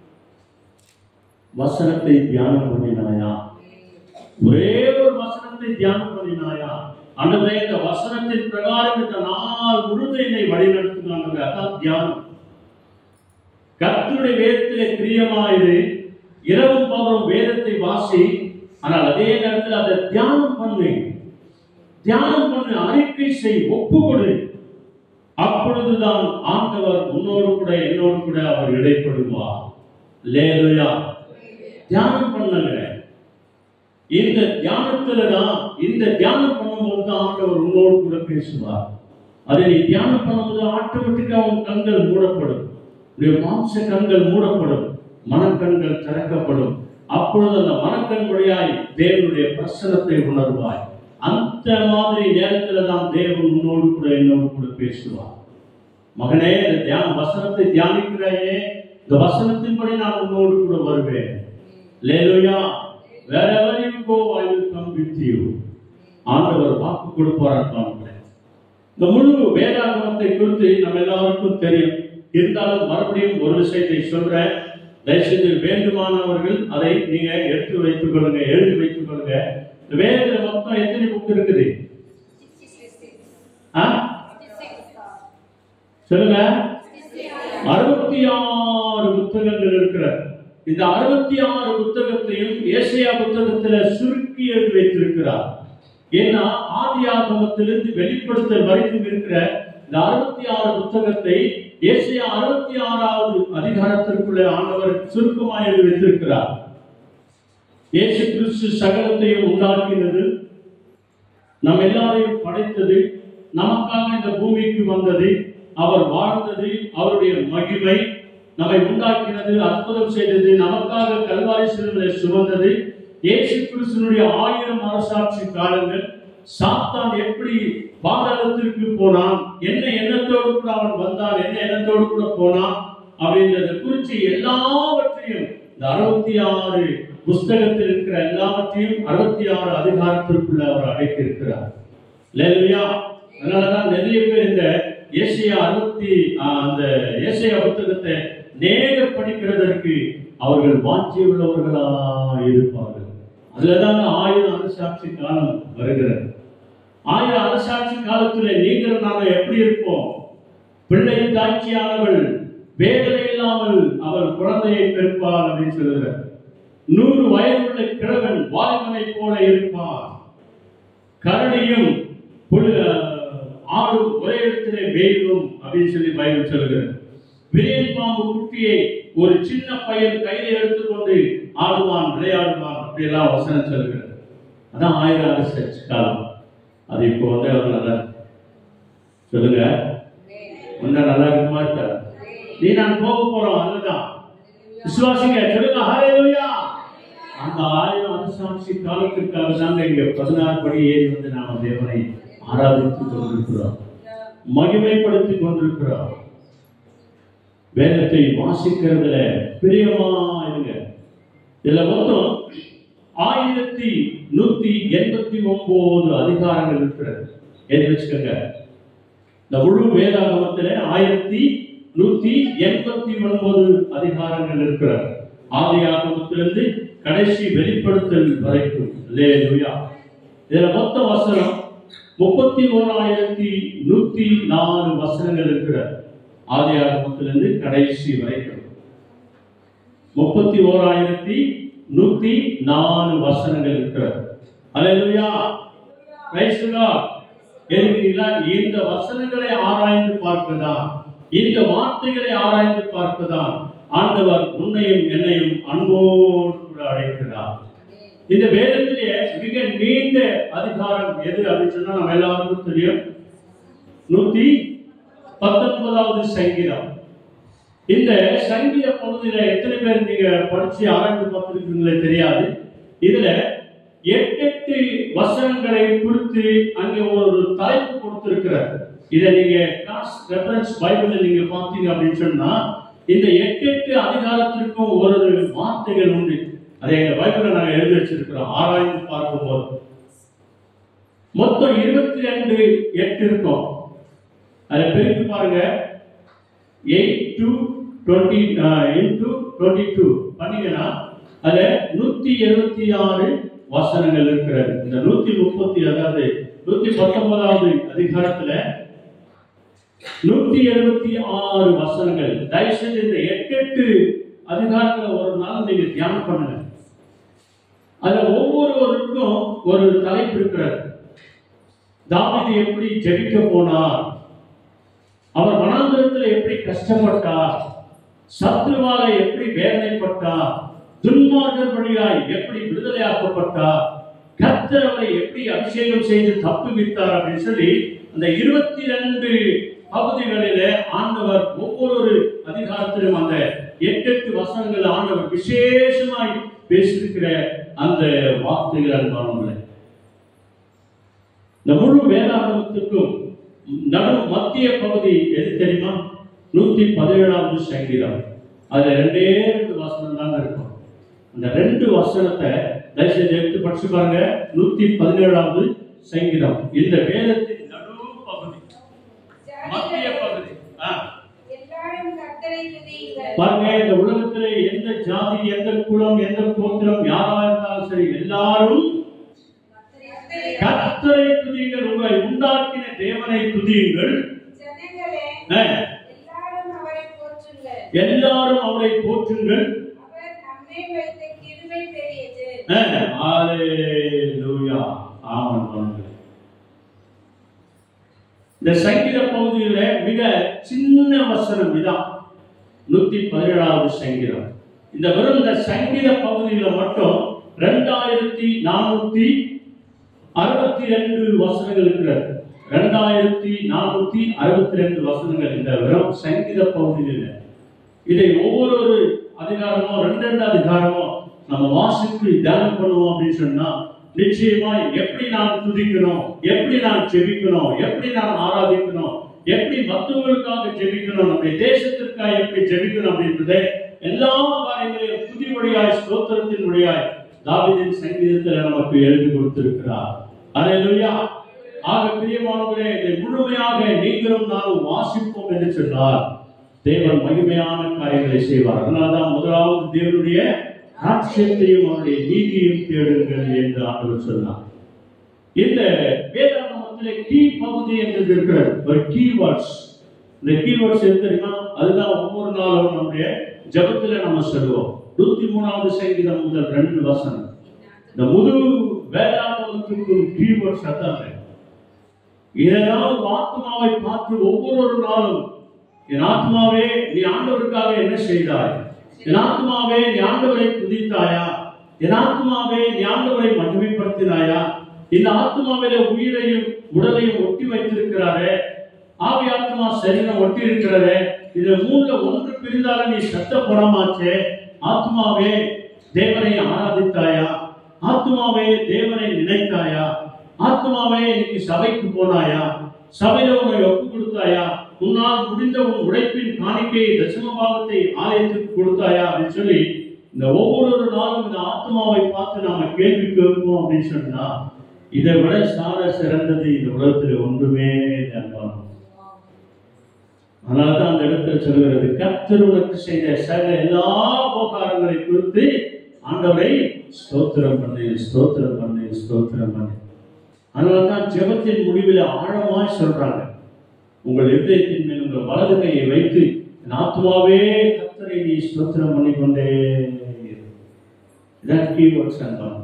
வசனத்தை தியானம் பண்ணினாயா ஒரே ஒரு வசனத்தை தியானம் பண்ணினாயா ஆண்டவரே இந்த வசனத்தின் பிரகாரம் இந்த நாள் முழுதும் என்னை வழிநடத்துகிறாங்க அதான் தியானம் கர்த்தருடைய வேதத்திலே பிரியமாயிரு இரவும் பகலும் வேதத்தை வாசி ஆனால் அதே நேரத்தில் அதை தியானம் பண்ணு தியானம் பண்ணு அறிக்கை செய் ஒப்பு கொடு அப்பொழுதுதான் ஆண்டவர் உன்னோடு கூட என்னோடு கூட அவர் இடைப்படுவார் லேலுயா தியானம் பண்ணுங்க இந்த தியானத்துல தான் இந்த தியானம் பண்ணும்போது தான் ஆண்டவர் உன்னோடு கூட பேசுவார் அதை நீ தியானம் பண்ணும்போது ஆட்டோமேட்டிக்கா உன் கண்கள் மூடப்படும் உடைய மாம்ச கண்கள் மூடப்படும் மனக்கண்கள் திறக்கப்படும் அப்பொழுது அந்த மனக்கண் வழியாய் தேவனுடைய பிரசனத்தை உணர்வாய் அந்த மாதிரி நேரத்துல தான் தேவன் உன்னோடு கூட என்னோடு கூட பேசுவார் மகனே இந்த தியான வசனத்தை தியானிக்கிறாயே இந்த வசனத்தின்படி நான் உன்னோடு கூட வருவேன் லேலுயா wherever you go I will come with you ஆண்டவர் வாக்கு கொடுப்பார் காண்கிறேன் இந்த முழு வேதாகமத்தை குறித்து நம்ம எல்லாருக்கும் தெரியும் இருந்தாலும் மறுபடியும் ஒரு விஷயத்தை சொல்றேன் தயவுசெய்து வேண்டுமானவர்கள் அதை நீங்க எடுத்து வைத்துக் கொள்ளுங்க எழுதி வைத்துக் கொள்ளுங்க இந்த வேதத்துல மொத்தம் எத்தனை புக் இருக்குது ஆ? சொல்லுங்க அறுபத்தி ஆறு புத்தகங்கள் இருக்கிறது இந்த அறுபத்தி ஆறு புத்தகத்தையும் ஏசியா புத்தகத்துல சுருக்கி எழுதி வைத்திருக்கிறார் ஏன்னா ஆதி ஆகமத்திலிருந்து வெளிப்படுத்தல் வரைக்கும் இருக்கிற இந்த அறுபத்தி ஆறு புத்தகத்தை ஏசியா அறுபத்தி ஆறாவது அதிகாரத்திற்குள்ளே ஆண்டவர் சுருக்கமாக எழுதி வைத்திருக்கிறார் இயேசு கிறிஸ்து சகலத்தையும் உண்டாக்கினது நம் எல்லாரையும் படைத்தது நமக்காக இந்த பூமிக்கு வந்தது அவர் வாழ்ந்தது அவருடைய மகிமை நம்மை உண்டாக்கினது அற்புதம் செய்தது நமக்காக கல்வாரி சிலுவையை சுமந்தது இயேசு கிறிஸ்துனுடைய ஆயிரம் அரசாட்சி காலங்கள் சாத்தான் எப்படி பாதாளத்திற்கு போனான் என்ன எண்ணத்தோடு கூட அவன் வந்தான் என்ன எண்ணத்தோடு கூட போனான் அப்படின்றத குறித்து எல்லாவற்றையும் இந்த அறுபத்தி ஆறு புஸ்தகத்தில் இருக்கிற எல்லாவற்றையும் அறுபத்தி ஆறு அதிகாரத்திற்குள்ள அவர் அடைத்திருக்கிறார் இல்லையா அதனாலதான் நிறைய பேர் இந்த ஏசியா அறுபத்தி ஆஹ், அந்த ஏசியா புத்தகத்தை நேர படிக்கிறதற்கு அவர்கள் வாஞ்சி உள்ளவர்களா இருப்பார்கள் அதுலதான் ஆயிரம் அரசாட்சி காலம் வருகிறது ஆயிரம் அரசாட்சி காலத்துல நீங்கள் நாம எப்படி இருப்போம் பிள்ளை தாட்சியானவள் வேதனை இல்லாமல் அவள் குழந்தையை பெறுப்பாள் அப்படின்னு சொல்லுகிறார் நூறு வயதுள்ள கிழவன் வாலிபனை போல இருப்பான் கரடியும் புலி ஆடும் ஒரே இடத்திலே மேயும் அப்படின்னு சொல்லி பைபிள் சொல்லுகிறது விரியன் பாம்பு குட்டியை ஒரு சின்ன பையன் கையில் எடுத்துக்கொண்டு ஆடுவான் விளையாடுவான் அப்படியெல்லாம் வசனம் சொல்லுகிறது அதான் ஆயிரம் அரசு காலம் அது இப்போ வந்து அவர் நல்லா இருக்கு. சொல்லுங்க முன்ன நல்லா இருக்குமா இருக்கா நீ நான் போக போறோம் அதுதான் விசுவாசிங்க சொல்லுங்க ஹalleluya அந்த ஆயிரம் அரசாட்சி காலத்திற்காக தாங்க இங்க பதினாறு படி ஏறி வந்து நாம தேவனை ஆராதித்துக் கொண்டிருக்கிறோம் மகிமைப்படுத்திக் கொண்டிருக்கிறோம் வேதத்தை வாசிக்கிறதுல பிரியமா இருங்க இதுல மொத்தம் ஆயிரத்தி நூத்தி எண்பத்தி ஒன்பது அதிகாரங்கள் இருக்கிறது எழுதி வச்சுக்கோங்க இந்த முழு வேதாகமத்திலே ஆயிரத்தி நூத்தி எண்பத்தி ஒன்பது அதிகாரங்கள் இருக்கிறது ஆதி ஆகமத்திலிருந்து கடைசி வெளிப்படுத்தல் வரைக்கும் லேலுயா இதுல மொத்த வசனம் முப்பத்தி ஓராயிரத்தி நூத்தி நாலு வசனங்கள் இருக்கிறது ஆதி ஆகமத்திலிருந்து கடைசி வரைக்கும் முப்பத்தி ஓராயிரத்தி நூத்தி நாலு வசனங்கள் இருக்கிறது அல்லேலூயா பிரைஸ் தி லார்ட் எழுதுகிறீர்களா இந்த வசனங்களை ஆராய்ந்து பார்க்கதான் இந்த வார்த்தைகளை ஆராய்ந்து பார்க்கதான் ஆண்டவர் உன்னையும் என்னையும் அன்போடு கூட அழைக்கிறார் இந்த வேதத்திலே மிக நீண்ட அதிகாரம் எது அப்படின்னு சொன்னா நம்ம எல்லாருக்கும் தெரியும் நூத்தி பத்தொன்பதாவது சங்கீதம் இந்த சங்கீத பகுதியில எத்தனை பேர் நீங்க படிச்சு ஆராய்ந்து பார்த்திருக்கீங்களே தெரியாது இதுல எட்டு எட்டு வசனங்களை குறித்து அங்கே ஒரு தலைப்பு கொடுத்திருக்கிறார் இதை நீங்க கிளாஸ் ரெஃபரன்ஸ் பைபிள்ல நீங்க பார்த்தீங்க அப்படின்னு சொன்னா இந்த எட்டு எட்டு அதிகாரத்திற்கும் ஒரு ஒரு வார்த்தைகள் உண்டு அதை எங்க பைபிள்ல நாங்க எழுதி வச்சிருக்கிறோம் ஆராய்ந்து பார்க்கும்போது மொத்தம் இருபத்தி ரெண்டு எட்டு இருக்கும் அதை பிரித்து பாருங்க eight to twenty into twenty two பண்ணீங்கன்னா அதுல நூத்தி எழுபத்தி ஆறு வசனங்கள் இருக்கிறது இந்த நூத்தி முப்பத்தி அதாவது நூத்தி பத்தொன்பதாவது அதிகாரத்துல நூத்தி எழுபத்தி ஆறு வசனங்கள் தயவுசெய்து இந்த எட்டு எட்டு அதிகாரத்துல ஒரு நாள் நீங்க தியானம் பண்ணுங்க அதுல ஒவ்வொருவருக்கும் ஒரு தலைப்பு இருக்கிறது தாவீது எப்படி ஜெபிக்க போனார் அவர் வனாந்திரத்தில் எப்படி கஷ்டப்பட்டார் சத்ருவால எப்படி வேதனைப்பட்டார் துன்மார்கர் வழியாய் எப்படி விடுதலையாக்கப்பட்டார் கர்த்தர் அவரை எப்படி அபிஷேகம் செய்து தப்புவித்தார் அப்படின்னு சொல்லி அந்த இருபத்தி ரெண்டு பகுதிகளிலே ஆண்டவர் ஒவ்வொரு அதிகாரத்திலும் அந்த எட்டு எட்டு வசனங்கள் ஆண்டவர் விசேஷமாய் பேசியிருக்கிற அந்த வார்த்தைகள் அன்பானவர்களே இந்த முழு வேதாகமத்துக்கும் நடு மத்திய பகுதி எது தெரியுமா நூத்தி பதினேழாவது சங்கீதம் அதுல ரெண்டே ரெண்டு வசனம் தாங்க இருக்கும் அந்த ரெண்டு வசனத்தை தயவுசெய்து எடுத்து படிச்சு பாருங்க நூத்தி பதினேழாவது சங்கீதம் இந்த வேதத்தின் நடு பகுதி மத்திய பகுதி ஆ. எல்லாரும் கர்த்தரை துதியுங்கள் பாருங்க இந்த உலகத்துல எந்த ஜாதி எந்த குலம் எந்த கோத்திரம் யாரா இருந்தாலும் சரி எல்லாரும் கர்த்தரை கர்த்தரை துதியுங்கள் உங்களை உண்டாக்கின தேவனை துதியுங்கள் ஜனங்களே ஆ. எல்லாரும் அவரை போற்றுங்கள் எல்லாரும் அவரை போற்றுங்கள் அவர் நம்மை வைத்த கிருபை பெரியது ஹalleluya ஆமென் ஆமென் இந்த சங்கீத பகுதியில மிக சின்ன வசனம் இதான் நூத்தி பதினேழாவது சங்கீதம் இந்த வெறும் இந்த சங்கீத பகுதியில மட்டும் ரெண்டாயிரத்தி நானூத்தி அறுபத்தி ரெண்டு வசனங்கள் இருக்கிறது ரெண்டாயிரத்தி நானூத்தி அறுபத்தி ரெண்டு வசனங்கள் இந்த வெறும் சங்கீத பகுதியில் இதை ஒவ்வொரு அதிகாரமோ ரெண்டு ரெண்டு அதிகாரமோ நம்ம வாசித்து தியானம் பண்ணுவோம் அப்படின்னு சொன்னா நிச்சயமா எப்படி நான் துதிக்கணும் எப்படி நான் ஜெபிக்கணும் எப்படி நான் ஆராதிக்கணும் எப்படி மற்றவங்களுக்காக ஜெபிக்கணும் நம்முடைய தேசத்திற்காக எப்படி ஜெபிக்கணும் அப்படின்றதை எல்லா காரியங்களையும் துதி வழியாய் ஸ்தோத்திரத்தின் வழியாய் தாவீதின் சங்கீதத்தில் நமக்கு எழுதி கொடுத்திருக்கிறார் அல்லேலூயா ஆக பிரியமானவர்களே இதை முழுமையாக நீங்களும் நானும் வாசிப்போம் என்று சொன்னார் தேவன் மகிமையான காரியங்களை செய்வார் அதனால்தான் முதலாவது தேவனுடைய ராட்சியத்தையும் அவருடைய நீதியையும் தேடுங்கள் என்று ஆண்டவர் சொன்னார் இந்த வேதாகமத்திலே கீ பகுதி என்று இருக்கிறது ஒரு கீவேர்ட்ஸ் இந்த கீவேர்ட்ஸ் எது தெரியுமா அதுதான் ஒவ்வொரு நாளும் நம்முடைய ஜபத்துல நம்ம சொல்லுவோம் நூத்தி மூணாவது சங்கீதம் முதல் ரெண்டு வசனம் இந்த முழு வேதாகமத்துக்கும் கீவேர்ட்ஸ் அதான் இதனால் ஆத்மாவை பார்த்து ஒவ்வொரு நாளும் என் ஆத்மாவே நீ ஆண்டவருக்காக என்ன செய்தாய் என் ஆத்மாவே நீ ஆண்டவரை துதித்தாயா என் ஆத்மாவே நீ ஆண்டவரை மகிமைப்படுத்தினாயா இந்த ஆத்மாவில உயிரையும் உடலையும் ஒட்டி வைத்திருக்கிறாரே ஆவி ஆத்மா சரீரம் ஒட்டி இருக்கிறதே இதுல மூணுல ஒன்று பிரிந்தால நீ சத்தப்படமாச்சே ஆத்மாவே தேவனை ஆராதித்தாயா ஆத்மாவே தேவனை நினைத்தாயா ஆத்மாவே இன்னைக்கு சபைக்கு போனாயா சபையில உன்னை ஒப்பு கொடுத்தாயா உன்னால் முடிந்த உன் உழைப்பின் காணிக்கையை தசமபாவத்தை ஆலயத்துக்கு கொடுத்தாயா அப்படின்னு சொல்லி இந்த ஒவ்வொரு நாளும் இந்த ஆத்மாவை பார்த்து நாம கேள்வி கேட்போம் அப்படின்னு சொன்னா இதை விட சார சிறந்தது இந்த உலகத்தில் ஒன்றுமே அன்பான அதனாலதான் அந்த இடத்துல சொல்கிறது கர்த்தர் உனக்கு செய்த சகல எல்லா உபகாரங்களை குறித்து ஆண்டவரை ஸ்தோத்திரம் பண்ணு ஸ்தோத்திரம் பண்ணு ஸ்தோத்திரம் பண்ணு அதனாலதான் ஜெபத்தின் முடிவில் ஆழமாய் சொல்றாங்க உங்கள் இதயத்தின் மேல் உங்கள் வலது கையை வைத்து என் ஆத்மாவே கர்த்தரை நீ ஸ்தோத்திரம் பண்ணி கொண்டே இரு. இதான் கீவேர்ட்ஸ் அன்பான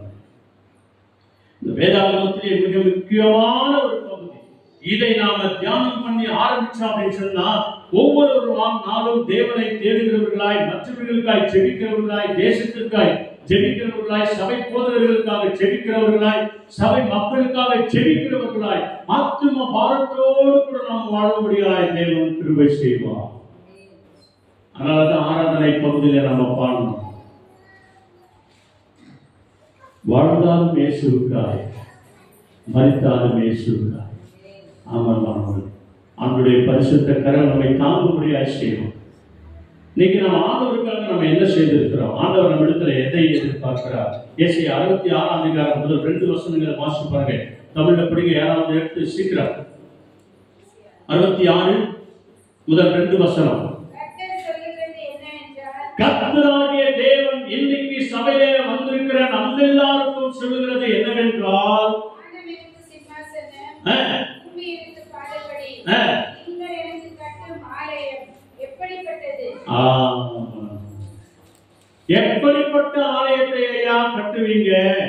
இந்த வேதாகமத்திலே மிக முக்கியமான ஒரு பகுதி இதை நாம தியானம் பண்ணி ஆரம்பிச்சோம் அப்படின்னு சொன்னா ஒவ்வொரு நாளும் தேவனை தேடுகிறவர்களாய் மற்றவர்களுக்காய் செபிக்கிறவர்களாய் தேசத்திற்காய் ஜெபிக்கிறவர்களாய் சபை போதவர்களுக்காக ஜெபிக்கிறவர்களாய் சபை மக்களுக்காக ஜெபிக்கிறவர்களாய் ஆத்தும பாரத்தோடு கூட நாம் வாழும்படியாய் தேவன் கிருபை செய்வார் அதனாலதான் ஆராதனை பகுதியில நம்ம பாடணும் வாழ்ந்தாலும் இயேசுவுக்காய் மறித்தாலும் இயேசுவுக்காய் ஆமாம் ஆமாம் ஆண்டுடைய பரிசுத்த கரம் நம்மை தாங்கும்படியாய் செய்வோம் இன்னைக்கு நம்ம ஆண்டவருக்காக நம்ம என்ன செய்திருக்கிறோம் ஆண்டவர் நம்ம இடத்துல எதை எதிர்பார்க்கிறார் ஏசி அறுபத்தி ஆறாம் அதிகாரம் முதல் ரெண்டு வசனங்களை வாசிச்சு பாருங்க தமிழ்ல படிங்க யாராவது எடுத்து சீக்கிரம் அறுபத்தி ஆறு முதல் ரெண்டு வசனம் கர்த்தர் சொல்லுகிறது என்னவென்றால் கர்த்தராகிய தேவன் இன்னைக்கு சபையிலே வந்திருக்கிற நம்ம எல்லாருக்கும் சொல்லுகிறது என்னவென்றால் வானமெடுத்து சிம்மாசனம் அஹ், பூமி எடுத்து பாதபடி அஹ், நீங்கள் எனக்கு கட்டும் ஆலயம் எப்படிப்பட்டது ஆமா. எப்படிப்பட்ட ஆலயத்தை ஐயா கட்டுவீங்க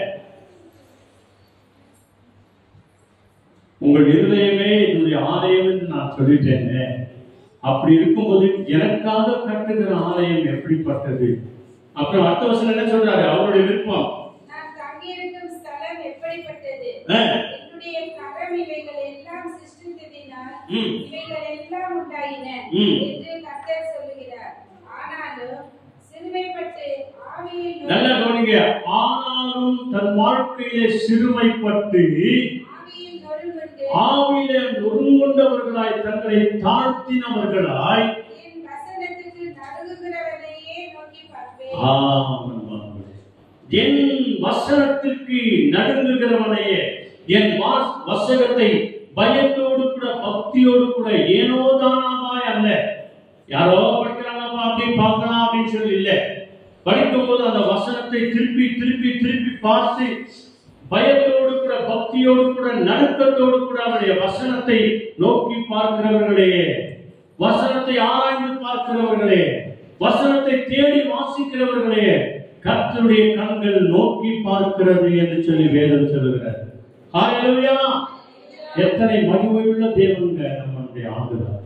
உங்கள் இருதயமே என்னுடைய ஆலயம் என்று நான் சொல்லிட்டேங்க அப்படி இருக்கும்போது எனக்காக கட்டுகிற ஆலயம் எப்படிப்பட்டது அப்புறம் அடுத்த வசனம் என்ன சொல்றாரு அவருடைய விருப்பம் நான் தங்கியிருக்கும் ஸ்தலம் எப்படிப்பட்டது அஹ், என்னுடைய கரம் இவைகள் எல்லாம் சிருஷ்டித்ததினால் ம். இவைகள் எல்லாம் உண்டாயின ம். என்று கர்த்தர் சொல்லுகிறார் ஆனாலும் சிறுமைப்பட்டு ஆவியில் நல்லா கவனிங்க ஆனாலும் தன் வாழ்க்கையிலே சிறுமைப்பட்டு ஆவியில் நொறுங்குண்டு ஆவியிலே நொறுங்குண்டவர்களாய் தங்களை தாழ்த்தினவர்களாய் என் வசனத்துக்கு நடுங்குகிறவனையே நோக்கி பார்ப்பேன் ஆமென், ஆமென். என் வசனத்திற்கு நடுங்குகிறவனையே என் வாஸ்- வசனத்தை பயத்தோடு கூட பக்தியோடு கூட ஏனோ தானாமாய் அல்ல யாரோ படிக்கிறாங்கப்பா அப்படி பார்க்கலாம் அப்படின்னு சொல்லி இல்ல படிக்கும் போது அந்த வசனத்தை திருப்பி திருப்பி திருப்பி பார்த்து பயத்தோடு கூட பக்தியோடு கூட நடுக்கத்தோடு கூட அவருடைய வசனத்தை நோக்கி பார்க்கிறவர்களே வசனத்தை ஆராய்ந்து பார்க்கிறவர்களே வசனத்தை தேடி வாசிக்கிறவர்களே கர்த்தருடைய கண்கள் நோக்கி பார்க்கிறது என்று சொல்லி வேதம் சொல்லுகிறார் ஹalleluya எத்தனை மகிமையுள்ள தேவனுங்க நம்முடைய ஆண்டுகிறார்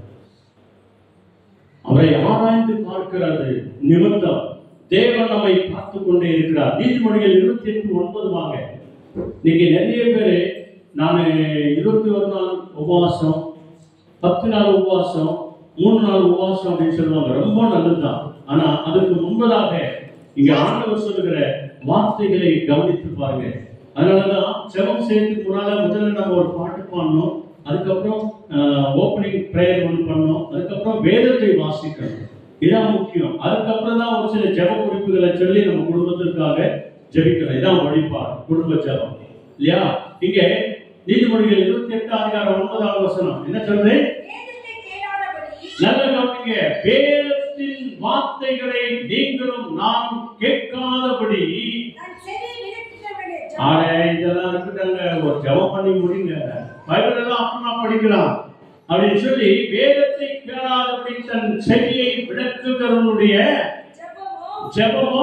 அவரை ஆராய்ந்து பார்க்கிறது நிமித்தம் தேவன் நம்மை பார்த்து கொண்டே இருக்கிறார் நீதிமொழிகள் இருபத்தி எட்டு ஒன்பது வாங்க இன்னைக்கு நிறைய பேர் நான் இருபத்தி ஒரு நாள் உபவாசம் பத்து நாள் உபவாசம் மூணு நாள் உபவாசம் அப்படின்னு சொல்லுவாங்க ரொம்ப நல்லதுதான் ஆனா அதுக்கு முன்பதாக இங்க ஆண்டவர் சொல்லுகிற வார்த்தைகளை கவனித்து பாருங்க அதனாலதான் செவம் செய்யறதுக்கு முன்னால முதல்ல நம்ம ஒரு பாட்டு பாடணும் அதுக்கப்புறம் ஓப்பனிங் ப்ரேயர் ஒன்று பண்ணணும் அதுக்கப்புறம் வேதத்தை வாசிக்கணும் இதான் முக்கியம் அதுக்கப்புறம் தான் ஒரு சில ஜெப குறிப்புகளை சொல்லி நம்ம குடும்பத்திற்காக ஜெபிக்கணும் இதான் வழிபாடு குடும்ப ஜெபம் இல்லையா இங்க நீதிமொழிகள் இருபத்தி எட்டு அதிகாரம் ஒன்பதாவது வசனம் என்ன சொல்றது வேதத்தை கேளாதபடி நல்ல கவனிங்க வேதத்தின் வார்த்தைகளை நீங்களும் நான் கேட்காதபடி நான் செவி விலக்குகிறவனே ஆரே இதெல்லாம் இருக்கட்டாங்க ஒரு ஜெபம் பண்ணி முடிங்க பைபிள் எல்லாம் அப்புறமா படிக்கலாம் அப்படின்னு சொல்லி வேதத்தை கேளாதபடி தன் செவியை விளக்குகிறவனுடைய ஜெபமோ ஜெபமோ